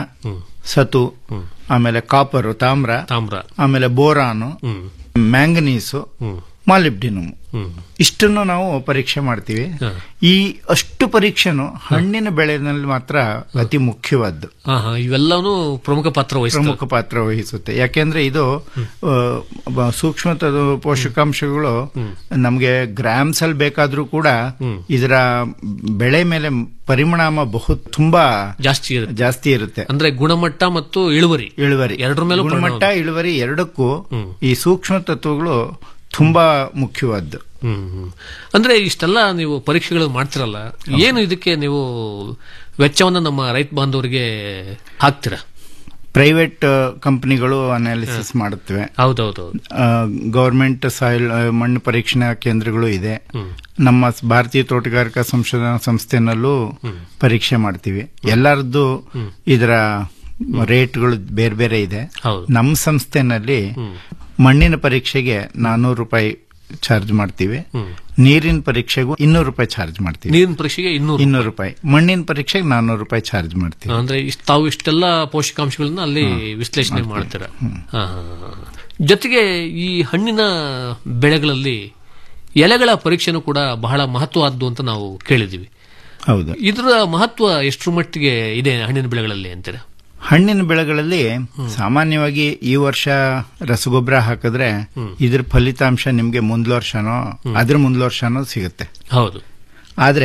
ಸತು ಆಮೇಲೆ ಕಾಪರ್ ತಾಮ್ರ ತಾಮ್ರ ಆಮೇಲೆ ಬೋರಾನು ಮ್ಯಾಂಗನೀಸು ಮಾಲಿಬ್ಡಿನಮ್ ಇಷ್ಟನ್ನು ನಾವು ಪರೀಕ್ಷೆ ಮಾಡ್ತೀವಿ ಈ ಅಷ್ಟು ಪರೀಕ್ಷೆನು ಹಣ್ಣಿನ ಬೆಳೆನಲ್ಲಿ ಮಾತ್ರ ಅತಿ ಮುಖ್ಯವಾದ್ದು ಹಾ ಹಾ ಇವೆಲ್ಲವೂ ಪ್ರಮುಖ ಪಾತ್ರ ವಹಿಸ್ತವೆ ಪ್ರಮುಖ ಪಾತ್ರ ವಹಿಸುತ್ತೆ ಯಾಕೆಂದ್ರೆ ಇದು ಆ, ಬ- ಸೂಕ್ಷ್ಮ ತದ- ಪೋಷಕಾಂಶಗಳು ನಮಗೆ ಗ್ರಾಮ್ಸ್ ಅಲ್ಲಿ ಬೇಕಾದ್ರೂ ಕೂಡ ಇದರ ಬೆಳೆ ಮೇಲೆ ಪರಿಣಾಮ ಬಹು ತುಂಬಾ ಜಾಸ್ತಿ ಇರುತ್ತೆ ಜಾಸ್ತಿ ಇರುತ್ತೆ ಅಂದ್ರೆ ಗುಣಮಟ್ಟ ಮತ್ತು ಇಳುವರಿ ಇಳುವರಿ ಎರಡರ ಮೇಲೂ ಗುಣಮಟ್ಟ ಇಳುವರಿ ಎರಡಕ್ಕೂ ಈ ಸೂಕ್ಷ್ಮ ತತ್ವಗಳು ತುಂಬಾ ಮುಖ್ಯವಾದ್ದು ಹ್ಮ್ ಹ್ಮ್. ಅಂದ್ರೆ ಇಷ್ಟೆಲ್ಲ ನೀವು ಪರೀಕ್ಷೆಗಳು ಮಾಡ್ತಿರಲ್ಲ ಏನು ಇದಕ್ಕೆ ನೀವು ವೆಚ್ಚವನ್ನ ನಮ್ಮ ರೈತ ಬಾಂಧವರಿಗೆ ಹಾಕ್ತೀರಾ ಪ್ರೈವೇಟ್ ಕಂಪನಿಗಳು ಅನಾಲಿಸಿಸ್ ಮಾಡುತ್ತವೆ ಹೌದೌದು ಗವರ್ಮೆಂಟ್ ಸಾಯಿಲ್ ಆ, ಮಣ್ಣು ಪರೀಕ್ಷಣಾ ಕೇಂದ್ರಗಳು ಇದೆ ನಮ್ಮ ಸ್- ಭಾರತೀಯ ತೋಟಗಾರಿಕಾ ಸಂಶೋಧನಾ ಸಂಸ್ಥೆನಲ್ಲೂ ಪರೀಕ್ಷೆ ಮಾಡ್ತೀವಿ ಎಲ್ಲರದ್ದು ಇದರ ರೇಟ್ಗಳು ಬೇರೆ ಬೇರೆ ಇದೆ ನಮ್ಮ ಸಂಸ್ಥೆನಲ್ಲಿ ಮಣ್ಣಿನ ಪರೀಕ್ಷೆಗೆ ನಾನೂರು ರೂಪಾಯಿ ಚಾರ್ಜ್ ಮಾಡ್ತೀವಿ ನೀರಿನ ಪರೀಕ್ಷೆಗೂ ಇನ್ನೂರು ರೂಪಾಯಿ ಚಾರ್ಜ್ ಮಾಡ್ತೀವಿ ನೀರಿನ ಪರೀಕ್ಷೆಗೆ ಇನ್ನೂರು ಇನ್ನೂರು ರೂಪಾಯಿ ಮಣ್ಣಿನ ಪರೀಕ್ಷೆಗೆ ನಾನೂರು ರೂಪಾಯಿ ಚಾರ್ಜ್ ಮಾಡ್ತೀವಿ ಅಂದ್ರೆ ಇಷ್ಟ್- ತಾವು ಇಷ್ಟೆಲ್ಲ ಪೋಷಕಾಂಶಗಳನ್ನ ಅಲ್ಲಿ ವಿಶ್ಲೇಷಣೆ ಮಾಡ್ತೀರಾ ಹಾ, ಹಾ, ಹಾ. ಜೊತೆಗೆ ಈ ಹಣ್ಣಿನ ಬೆಳೆಗಳಲ್ಲಿ ಎಲೆಗಳ ಪರೀಕ್ಷೆನೂ ಕೂಡ ಬಹಳ ಮಹತ್ವವಾದ್ದು ಅಂತ ನಾವು ಕೇಳಿದೀವಿ ಹೌದು ಇದರ ಮಹತ್ವ ಎಷ್ಟರ ಮಟ್ಟಿಗೆ ಇದೆ ಹಣ್ಣಿನ ಬೆಳೆಗಳಲ್ಲಿ ಅಂತೀರಾ ಹಣ್ಣಿನ ಬೆಳೆಗಳಲ್ಲಿ ಸಾಮಾನ್ಯವಾಗಿ ಈ ವರ್ಷ ರಸಗೊಬ್ಬರ ಹಾಕಿದ್ರೆ ಇದ್ರ ಫಲಿತಾಂಶ ನಿಮ್ಗೆ ಮುಂದ್ಲ ವರ್ಷನೋ ಅದ್ರ ಮುಂದ್ಲ ವರ್ಷನೋ ಸಿಗುತ್ತೆ ಹೌದು ಆದ್ರೆ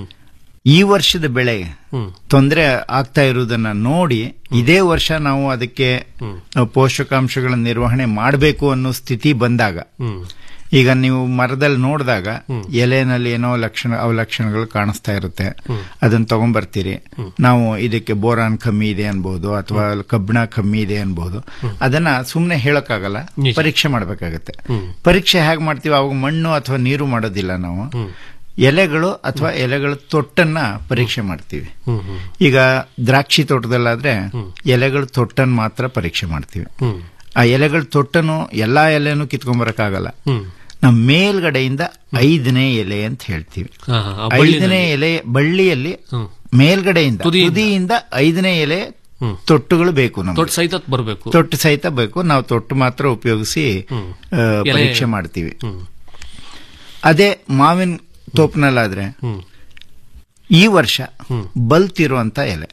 ಈ ವರ್ಷದ ಬೆಳೆ ತೊಂದರೆ ಆಗ್ತಾ ಇರುವುದನ್ನ ನೋಡಿ ಇದೇ ವರ್ಷ ನಾವು ಅದಕ್ಕೆ ಪೋಷಕಾಂಶಗಳ ನಿರ್ವಹಣೆ ಮಾಡಬೇಕು ಅನ್ನೋ ಸ್ಥಿತಿ ಬಂದಾಗ ಈಗ ನೀವು ಮರದಲ್ಲಿ ನೋಡಿದಾಗ ಎಲೆನಲ್ಲಿ ಏನೋ ಲಕ್ಷಣ ಅವಲಕ್ಷಣಗಳು ಕಾಣಿಸ್ತಾ ಇರುತ್ತೆ ಅದನ್ನ ತಗೊಂಡ್ಬರ್ತೀರಿ ನಾವು ಇದಕ್ಕೆ ಬೋರಾನ್ ಕಮ್ಮಿ ಇದೆ ಅನ್ಬೋದು ಅಥವಾ ಕಬ್ಬಿಣ ಕಮ್ಮಿ ಇದೆ ಅನ್ಬೋದು ಅದನ್ನ ಸುಮ್ಮನೆ ಹೇಳಕ್ಕಾಗಲ್ಲ ಪರೀಕ್ಷೆ ಮಾಡ್ಬೇಕಾಗತ್ತೆ ಪರೀಕ್ಷೆ ಹೇಗೆ ಮಾಡ್ತೀವಿ ಅವಾಗ ಮಣ್ಣು ಅಥವಾ ನೀರು ಮಾಡೋದಿಲ್ಲ ನಾವು ಎಲೆಗಳು ಅಥವಾ ಎಲೆಗಳ ತೊಟ್ಟನ್ನ ಪರೀಕ್ಷೆ ಮಾಡ್ತೀವಿ ಈಗ ದ್ರಾಕ್ಷಿ ತೋಟದಲ್ಲಾದ್ರೆ ಎಲೆಗಳ ತೊಟ್ಟನ್ನು ಮಾತ್ರ ಪರೀಕ್ಷೆ ಮಾಡ್ತೀವಿ ಆ ಎಲೆಗಳ ತೊಟ್ಟನು ಎಲ್ಲಾ ಎಲೆನೂ ಕಿತ್ಕೊಂಡ್ಬರಕ್ಕಾಗಲ್ಲ ನಾವು ಮೇಲ್ಗಡೆಯಿಂದ ಐದನೇ ಎಲೆ ಅಂತ ಹೇಳ್ತೀವಿ ಹಾ, ಹಾ, ಆ ಬಳ್ಳಿನಲ್ಲಿ. ಐದನೇ ಎಲೆ ಬಳ್ಳಿಯಲ್ಲಿ ಮೇಲ್ಗಡೆಯಿಂದ ತುದಿಯಿಂದ ಐದನೇ ಎಲೆ ತೊಟ್ಟುಗಳು ಬೇಕು ನಮ್ಗೆ ದೊಡ್ಡ ಸಹಿತ ಬರಬೇಕು ತೊಟ್ಟು ಸಹಿತ ಬೇಕು ನಾವು ತೊಟ್ಟು ಮಾತ್ರ ಉಪಯೋಗಿಸಿ ಆ, ಎಲೆ- ಪರೀಕ್ಷೆ ಮಾಡ್ತೀವಿ ಅದೇ ಮಾವಿನ ತೋಪ್ನಲ್ಲಾದ್ರೆ ಈ ವರ್ಷ ಬಲ್ತಿರುವಂತ ಎಲೆ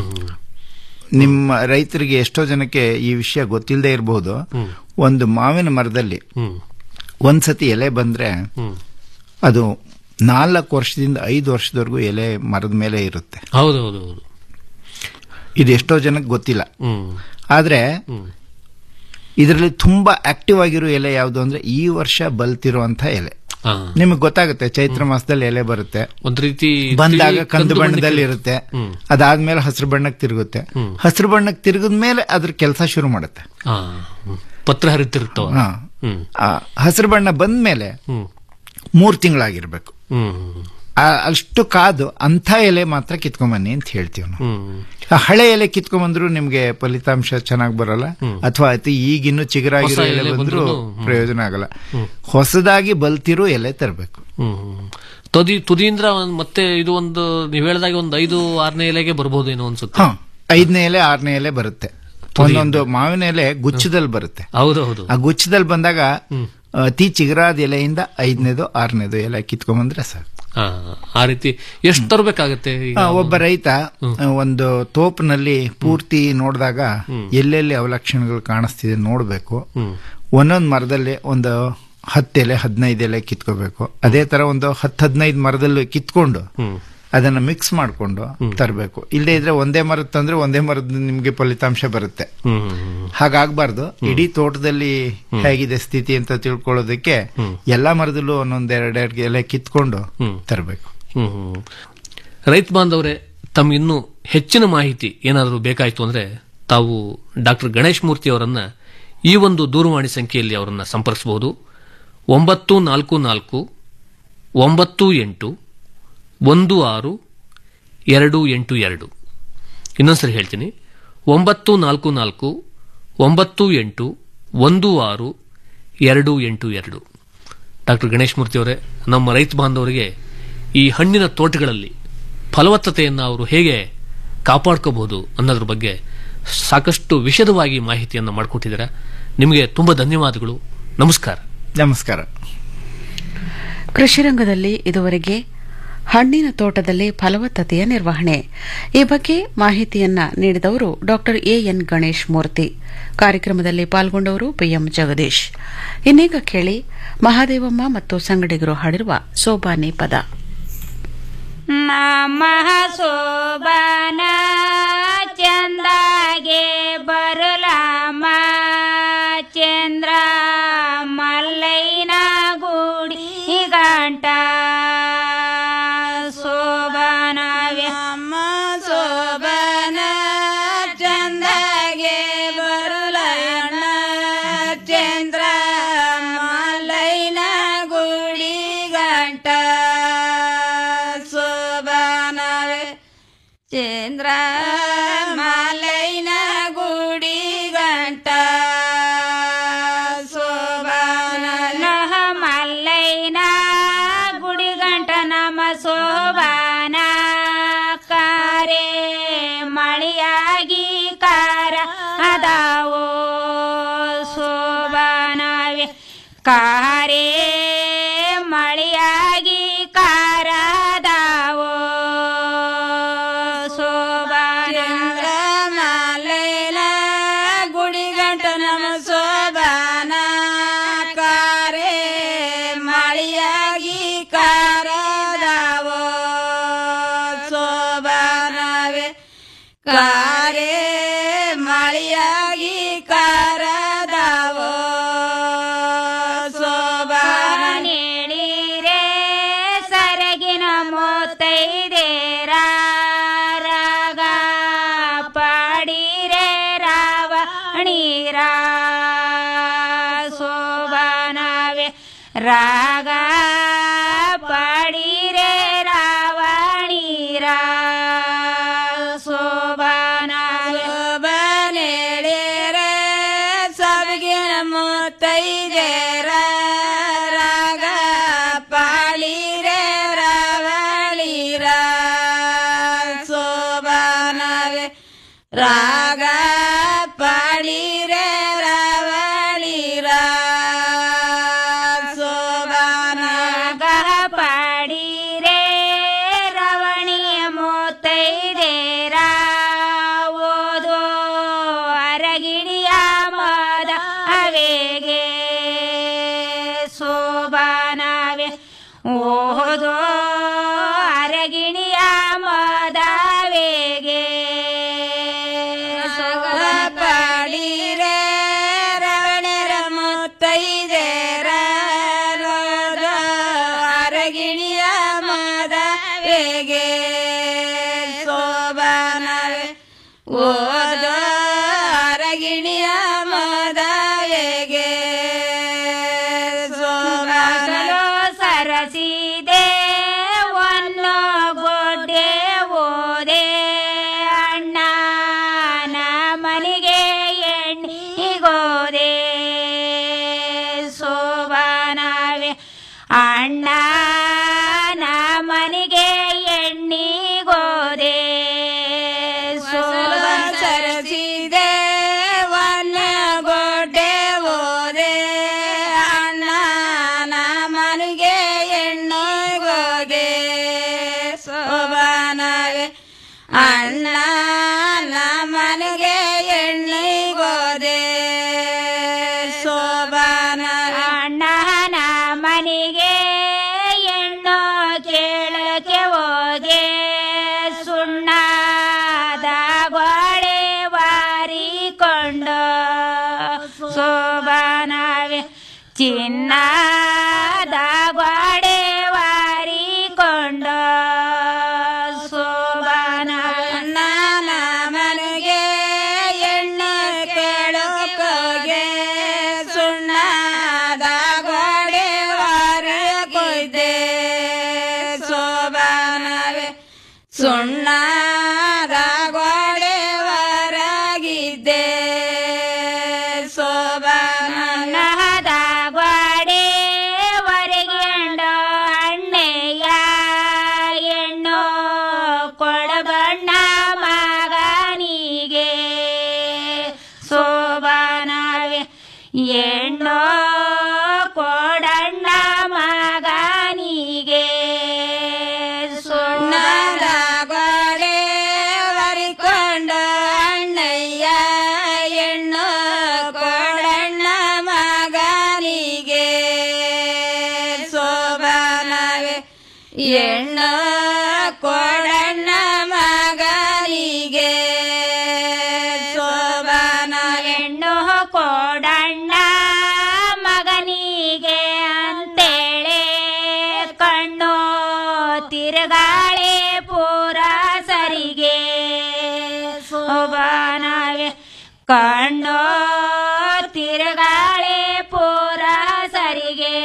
ನಿಮ್ಮ ರೈತರಿಗೆ ಎಷ್ಟೋ ಜನಕ್ಕೆ ಈ ವಿಷಯ ಗೊತ್ತಿಲ್ಲದೆ ಇರಬಹುದು ಒಂದು ಮಾವಿನ ಮರದಲ್ಲಿ ಒಂದ್ಸತಿ ಎಲೆ ಬಂದ್ರೆ ಅದು ನಾಲ್ಕು ವರ್ಷದಿಂದ ಐದು ವರ್ಷದವರೆಗೂ ಎಲೆ ಮರದ ಮೇಲೆ ಇರುತ್ತೆ ಹೌದು ಹೌದು ಹೌದು ಇದು ಎಷ್ಟೋ ಜನಕ್ಕೆ ಗೊತ್ತಿಲ್ಲ ಆದ್ರೆ ಇದರಲ್ಲಿ ತುಂಬಾ ಆಕ್ಟಿವ್ ಆಗಿರೋ ಎಲೆ ಯಾವುದು ಅಂದ್ರೆ ಈ ವರ್ಷ ಬಲ್ತಿರುವಂತ ಎಲೆ ಹಾ. ನಿಮಗೆ ಗೊತ್ತಾಗುತ್ತೆ ಚೈತ್ರ ಮಾಸದಲ್ಲಿ ಎಲೆ ಬರುತ್ತೆ ಒಂದ್ ರೀತಿ ಬಂದಾಗ ತಿಳಿ- ಕಂದು ಕಂದು ಬಣ್ಣದಲ್ಲಿ ಬಣ್ಣಕ್ಕೆ- ಇರುತ್ತೆ ಹ್ಮ್. ಅದಾದ್ಮೇಲೆ ಹಸಿರು ಬಣ್ಣಕ್ಕೆ ತಿರುಗುತ್ತೆ ಹಸಿರು ಬಣ್ಣಕ್ಕೆ ತಿರುಗಿದ ಮೇಲೆ ಅದ್ರ ಕೆಲಸ ಶುರು ಮಾಡುತ್ತೆ ಹಾ, ಹ್ಮ್. ಪತ್ರ ಹರಿತಿರ್ತಾವ ಹಾ. ಹ್ಮ್ ಆ, ಹಸಿರು ಬಣ್ಣ ಬಂದ ಮೇಲೆ ಮೂರ್ ತಿಂಗಳಾಗಿರ್ಬೇಕು ಹ್ಮ್ ಆ- ಅಷ್ಟು ಕಾದು ಅಂಥ ಎಲೆ ಮಾತ್ರ ಕಿತ್ಕೊಂಬನ್ನಿ ಅಂತ ಹೇಳ್ತೀವಿ ನಾವು ಹ್ಮ್ ಆ ಹಳೆ ಎಲೆ ಕಿತ್ಕೊಂಬಂದ್ರು ನಿಮ್ಗೆ ಫಲಿತಾಂಶ ಚೆನ್ನಾಗಿ ಬರಲ್ಲ ಅಥವಾ ಅತಿ ಈಗಿನ್ನು ಚಿಗುರಾಗಿರೋ ಹೊಸ ಎಲೆ ಎಲೆ ಬಂದ್ರು ಬಂದ್ರೂ, ಹ್ಮ್. ಪ್ರಯೋಜನ ಆಗಲ್ಲ ಹೊಸದಾಗಿ ಬಲ್ತಿರೋ ಎಲೆ ತರಬೇಕು ಹ್ಮ್ ಹ್ಮ್. ತುದಿ ತುದಿಯಿಂದ ಒಂದ್- ಮತ್ತೆ ಇದು ಒಂದು ನೀವ್ ಹೇಳ್ದಾಗ ಒಂದು ಐದು ಆರನೇ ಎಲೆಗೆ ಬರ್ಬೋದು ಏನೋ ಅನ್ಸುತ್ತೆ ಹಾ ಐದನೇ ಎಲೆ ಆರನೇ ಎಲೆ ಬರುತ್ತೆ ಒಂದೊಂದು ಮಾವಿನ ಎಲೆ ಗುಚ್ಚದಲ್ಲಿ ಬರುತ್ತೆ ಹೌದು ಹೌದು ಆ ಗುಚ್ಚದಲ್ಲಿ ಬಂದಾಗ ಅತಿ ಚಿಗುರಾದ ಎಲೆಯಿಂದ ಐದನೇದು ಆರನೇದು ಎಲೆ ಕಿತ್ಕೊಂಬಂದ್ರೆ ಸಾಕು ಹಾ, ಆ ರೀತಿ ಎಷ್ಟು ತರಬೇಕಾಗತ್ತೆ ಈಗ ಆ, ಒಬ್ಬ ರೈತ ಆ, ಒಂದು ತೋಪಿನಲ್ಲಿ ಪೂರ್ತಿ ನೋಡಿದಾಗ ಎಲ್ಲೆಲ್ಲಿ ಅವಲಕ್ಷಣಗಳು ಕಾಣಿಸ್ತಿದೆ ನೋಡಬೇಕು ಒಂದೊಂದು ಮರದಲ್ಲಿ ಒಂದು ಹತ್ತು ಎಲೆ ಹದಿನೈದು ಎಲೆ ಕಿತ್ಕೋಬೇಕು ಅದೇ ತರ ಒಂದು ಹತ್ತು ಹದಿನೈದು ಮರದಲ್ಲಿ ಕಿತ್ಕೊಂಡು ಅದನ್ನ ಮಿಕ್ಸ್ ಮಾಡ್ಕೊಂಡು ತರಬೇಕು ಇಲ್ಲದೆ ಇದ್ರೆ ಒಂದೇ ಮರದ ತಂದ್ರೆ ಒಂದೇ ಮರದ ನಿಮ್ಗೆ ಫಲಿತಾಂಶ ಬರುತ್ತೆ ಹಾಗಾಗ್ಬಾರ್ದು ಇಡೀ ತೋಟದಲ್ಲಿ ಹೇಗಿದೆ ಸ್ಥಿತಿ ಅಂತ ತಿಳ್ಕೊಳ್ಳೋದಕ್ಕೆ ಎಲ್ಲಾ ಮರದಲ್ಲೂ ಒಂದೊಂದ್ ಎರಡೆರಡು ಎಲೆ ಕಿತ್ಕೊಂಡು ತರಬೇಕು ಹ್ಮ್ ಹ್ಮ್. ರೈತ ಬಾಂಧವರೇ ತಮ್ಗೆ ಇನ್ನೂ ಹೆಚ್ಚಿನ ಮಾಹಿತಿ ಏನಾದರೂ ಬೇಕಾಯಿತು ಅಂದ್ರೆ ತಾವು ಡಾಕ್ಟರ್ ಗಣೇಶ್ ಮೂರ್ತಿ ಅವರನ್ನ ಈ ಒಂದು ದೂರವಾಣಿ ಸಂಖ್ಯೆಯಲ್ಲಿ ಅವರನ್ನ ಸಂಪರ್ಕಿಸಬಹುದು ಒಂಬತ್ತು ನಾಲ್ಕು ನಾಲ್ಕು ಒಂಬತ್ತು ಎಂಟು ಒಂದು ಆರು ಎರಡು ಎಂಟು ಎರಡು ಇನ್ನೊಂದ್ಸರಿ ಹೇಳ್ತೀನಿ ಒಂಬತ್ತು ನಾಲ್ಕು ನಾಲ್ಕು ಒಂಬತ್ತು ಎಂಟು ಒಂದು ಆರು ಎರಡು ಎಂಟು ಎರಡು ಡಾಕ್ಟರ್ ಗಣೇಶ್ ಮೂರ್ತಿ ಅವರೇ ನಮ್ಮ ರೈತ ಬಾಂಧವರಿಗೆ ಈ ಹಣ್ಣಿನ ತೋಟಗಳಲ್ಲಿ ಫಲವತ್ತತೆಯನ್ನು ಅವರು ಹೇಗೆ ಕಾಪಾಡ್ಕೋಬಹುದು ಅನ್ನೋದ್ರ ಬಗ್ಗೆ ಸಾಕಷ್ಟು ವಿಶದವಾಗಿ ಮಾಹಿತಿಯನ್ನು ಮಾಡಿಕೊಟ್ಟಿದ್ದೀರಾ ನಿಮಗೆ ತುಂಬ ಧನ್ಯವಾದಗಳು ನಮಸ್ಕಾರ ನಮಸ್ಕಾರ ಕೃಷಿ ರಂಗದಲ್ಲಿ ಇದುವರೆಗೆ ಹಣ್ಣಿನ ತೋಟದಲ್ಲಿ ಫಲವತ್ತತೆಯ ನಿರ್ವಹಣೆ ಈ ಬಗ್ಗೆ ಮಾಹಿತಿಯನ್ನ ನೀಡಿದವರು ಡಾ ಎಎನ್ ಗಣೇಶ್ ಮೂರ್ತಿ ಕಾರ್ಯಕ್ರಮದಲ್ಲಿ ಪಾಲ್ಗೊಂಡವರು ಪಿಎಂ ಜಗದೀಶ್ ಇನ್ನೀಗ ಕೇಳಿ ಮಹಾದೇವಮ್ಮ ಮತ್ತು ಸಂಗಡಿಗರು ಹಾಡಿರುವ ಸೋಬಾನೆ ಪದ ನಮಃ ಶೋಭನ ಚಂದಾಗೆ ಬರಲಾಮ ಚಂದ್ರ ಮಲ್ಲೈನ ಗುಡಿ ಗಂಟ ಶೋಭನವ್ಯ ಶೋಭನ ಚಂದಾಗೆ ಬರಲಣ್ಣ ಚಂದ್ರ ಮಲ್ಲೈನ ಗುಡಿ ಗಂಟ ಶೋಭನವೇ ಚಂದ್ರ ಮಾಲೈನ ಗುಡಿ ಗಂಟ ಶೋಭನ ಮಲ್ಲೈನ ಗುಡಿ ಗಂಟ ನಮ ಶೋಭಾನ ಕಾರೆ ಮಳೆಯಾಗಿ ಕಾರ ಅದಾವೋ ಶೋಭಾನವೇ ಕಾರೆ ಮಳೆಯಾಗಿ ಕಾರದಾವೋ ಶೋಭಾನ ಮಾಲೈಲ ಗುಡಿ ಗಂಟ ನಮ ಶೋಭಾನ ಕಾರೆ ಮಳೆಯಾಗಿ ಕಾರದಾವೋ ಶೋಭಾನವೇ ಕಾರೆ ಮಳೆಯಾಗಿ ಕಾರದಾವೋ ಶೋಭಾನೇಳಿರೆ ಸರಗಿನ ಮೊತ್ತೈದೇರ ರಾಗ ಪಾಡಿರೆ ರಾವಣೀರ ಶೋಭಾನವೇ ರಾಗ ಪಾಡಿರೆ ರಾವಣೀರ ಶೋಭಾನವೇ ಶೋಭಾನೇಳಿರೆ ಸಬಗಿನ ಮೊತ್ತೈದೇರ ರಾಗ ಪಾಳಿರೆ ರಾವಳಿರ ಶೋಭಾನವೇ ರಾಗ ಪಾಳಿರೆ ರಾವಳಿರ ಶೋಭಾನಾಗ ಪಾಡಿರೆ ರವಣಿಯ ಮೊತ್ತೈದೇರ ಓದೋ ಅರಗಿಣಿಯ ಮದ ಅವೆಗೆ ಶೋಭಾನವೇ ಓದೋ ಅರಗಿಣಿಯ ಮದವೆಗೆ ಪಾಡಿರೆ ರವಣರ ಮುತ್ತೈದೇರ ಅರಗಿಣಿಯ ಮದವೆಗೆ ಶೋಭಾನವೇ ಓದೋ ಅರಗಿಣಿಯ ಮದವೆಗೆ ಶೋಭಾನೋ ಸರಸಿದೆ ಒನ್ನು ಗೊಡ್ಡೆ ಓದೆ ಅಣ್ಣನ ಮನೆಗೆ ಎಣ್ಣಿಗೋದೆ ಶೋಭಾನವೇ ಅಣ್ಣನ ಮನೆಗೆ ಎಣ್ಣಿಗೋದೆ ಶೋಭಾ ಸರಸಿದೆ ಒನ್ನ ಗೊಡ್ಡೆ ಓದೆ ಅಣ್ಣನ ಮನೆಗೆ ಎಣ್ಣಿಗೋದೆ ಶೋಭಾನವೇ ಅಣ್ಣನ ಮನೆಗೆ ಎಣ್ಣಿಗೋದೆ ಶೋಭಾನ ಅಣ್ಣನ ಮನೆಗೆ ಎಣ್ಣು ಕೇಳಕ್ಕೆ ಹೋಗೆ ಸುಣ್ಣದ ಗೋಳೆ ವಾರಿಕೊಂಡು ಶೋಭಾನವೇ ಚಿನ್ನದ ಗೋಡೆ ವಾರಿಕೊಂಡು ಶೋಭಾನ ನನ್ನ ಮನೆಗೆ ಎಣ್ಣೆ ಕೇಳಕೋಗೆ ಸುಣ್ಣದ ಗೋಡೆ ವಾರ ಕೊಯ್ದೆ ಶೋಭಾನವೇ ಸುಣ್ಣದ ಗೋಡೆ ವಾರಾಗಿದ್ದೆ ಶೋಭಾನದ ಗೋಡೆ ಹೊರಗಿಂಡು ಅಣ್ಣೆಯ ಹೆಣ್ಣು ಕೊಡಬಣ್ಣ ಮಗನಿಗೆ ಶೋಭಾನವೇ ಹೆಣ್ಣು ಕೊಡಣ್ಣ ಮಗನಿಗೆ ಪೂರ ಸರಿಗೆ ಶೋಭಾನವೇ ಕಣ್ಣೋ ತಿರುಗಾಳೆ ಪೂರ ಸರಿಗೆ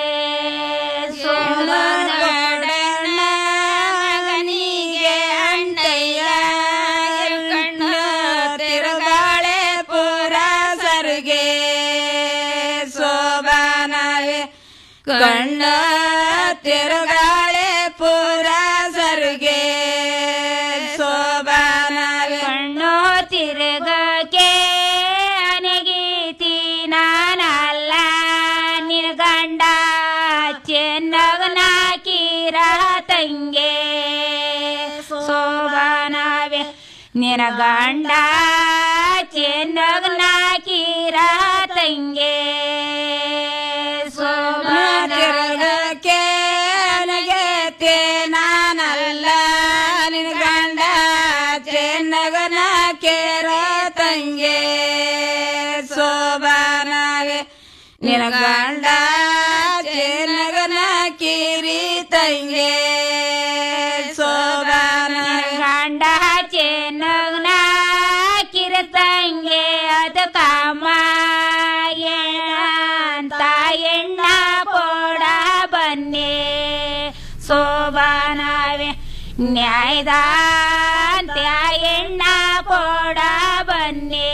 ಮಗನಿಗೆ ಅಣ್ಣಯ್ಯ ಕಣ್ಣು ತಿರುಗಾಳೆ ಪೂರ ಸರಿಗೆ ಶೋಭಾನವೇ ಕಣ್ಣ ತಿರುಗಾಳೆ ಪೂರ ಸರಿಗೆ ಶೋಭಾನವೇ ಕಣ್ಣು ತಿರುಗಕ್ಕೆ ಅನಗೀತಿ ನಾನಲ್ಲ ನಿನ ಗಂಡ ಚೆನ್ನಗನ ಕೀರ ತಂಗೆ ಶೋಭಾನವೇ ನಿನ ಗಂಡ ಚೆನ್ನಗನ ಕೀರ ತಂಗೆ ಶೋಭಾನಕ್ಕೆ ನನಗೆ ನಾನಲ್ಲ ನಿನ ಗಂಡ ಚೆನ್ನಗನ ಕೇರ ತಂಗೆ ಶೋಭಾನವೇ ನಿನ ಗಂಡ ಚೆನ್ನಗನ ಕಿರಿ ತಂಗೆ ಶೋಭಾನ ಗಂಡ ಚೆನ್ನಗನ ಕಿರಿ ತಂಗೆ ಅದು ಕಾಮ ಅಂತ ಎಣ್ಣ ಕೊಡ ಬನ್ನಿ ಶೋಭಾನವೇ ನ್ಯಾಯದ ಎಣ್ಣ ಕೊಡ ಬನ್ನಿ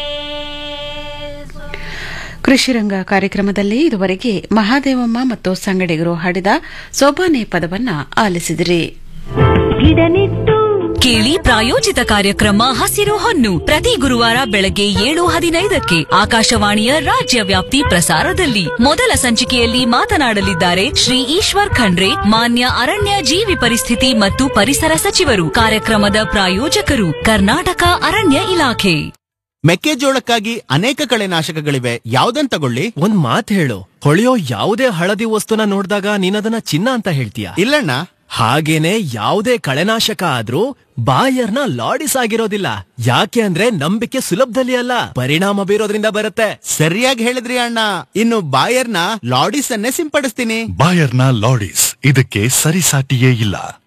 ಕೃಷಿರಂಗ ಕಾರ್ಯಕ್ರಮದಲ್ಲಿ ಇದುವರೆಗೆ ಮಹಾದೇವಮ್ಮ ಮತ್ತು ಸಂಗಡಿಗರು ಹಾಡಿದ ಸೋಬಾನೆ ಪದವನ್ನ ಆಲಿಸಿದಿರಿ ಕೇಳಿ ಪ್ರಾಯೋಜಿತ ಕಾರ್ಯಕ್ರಮ ಹಸಿರು ಹೊನ್ನು ಪ್ರತಿ ಗುರುವಾರ ಬೆಳಗ್ಗೆ ಏಳು ಹದಿನೈದಕ್ಕೆ ಆಕಾಶವಾಣಿಯ ರಾಜ್ಯ ವ್ಯಾಪ್ತಿ ಪ್ರಸಾರದಲ್ಲಿ ಮೊದಲ ಸಂಚಿಕೆಯಲ್ಲಿ ಮಾತನಾಡಲಿದ್ದಾರೆ ಶ್ರೀ ಈಶ್ವರ್ ಖಂಡ್ರೆ ಮಾನ್ಯ ಅರಣ್ಯ ಜೀವಿ ಪರಿಸ್ಥಿತಿ ಮತ್ತು ಪರಿಸರ ಸಚಿವರು ಕಾರ್ಯಕ್ರಮದ ಪ್ರಾಯೋಜಕರು ಕರ್ನಾಟಕ ಅರಣ್ಯ ಇಲಾಖೆ ಮೆಕ್ಕೆಜೋಳಕ್ಕಾಗಿ ಅನೇಕ ಕಳೆನಾಶಕಗಳಿವೆ ಯಾವ್ದನ್ ತಗೊಳ್ಳಿ ಒಂದ್ ಮಾತ್ ಹೇಳು ಹೊಳೆಯೋ ಯಾವುದೇ ಹಳದಿ ವಸ್ತುನ ನೋಡಿದಾಗ ನೀನದನ್ನ ಚಿನ್ನ ಅಂತ ಹೇಳ್ತೀಯ ಇಲ್ಲಣ್ಣ ಹಾಗೇನೆ ಯಾವುದೇ ಕಳೆನಾಶಕ ಆದ್ರೂ ಬಾಯರ್ನ ಲಾಡಿಸ್ ಆಗಿರೋದಿಲ್ಲ ಯಾಕೆ ಅಂದ್ರೆ ನಂಬಿಕೆ ಸುಲಭದಲ್ಲಿ ಅಲ್ಲ ಪರಿಣಾಮ ಬೀರೋದ್ರಿಂದ ಬರುತ್ತೆ ಸರಿಯಾಗಿ ಹೇಳಿದ್ರಿ ಅಣ್ಣ ಇನ್ನು ಬಾಯರ್ನ ಲಾಡಿಸ್ ಅನ್ನೇ ಸಿಂಪಡಿಸ್ತೀನಿ ಬಾಯರ್ನ ಲಾಡಿಸ್ ಇದಕ್ಕೆ ಸರಿಸಾಟಿಯೇ ಇಲ್ಲ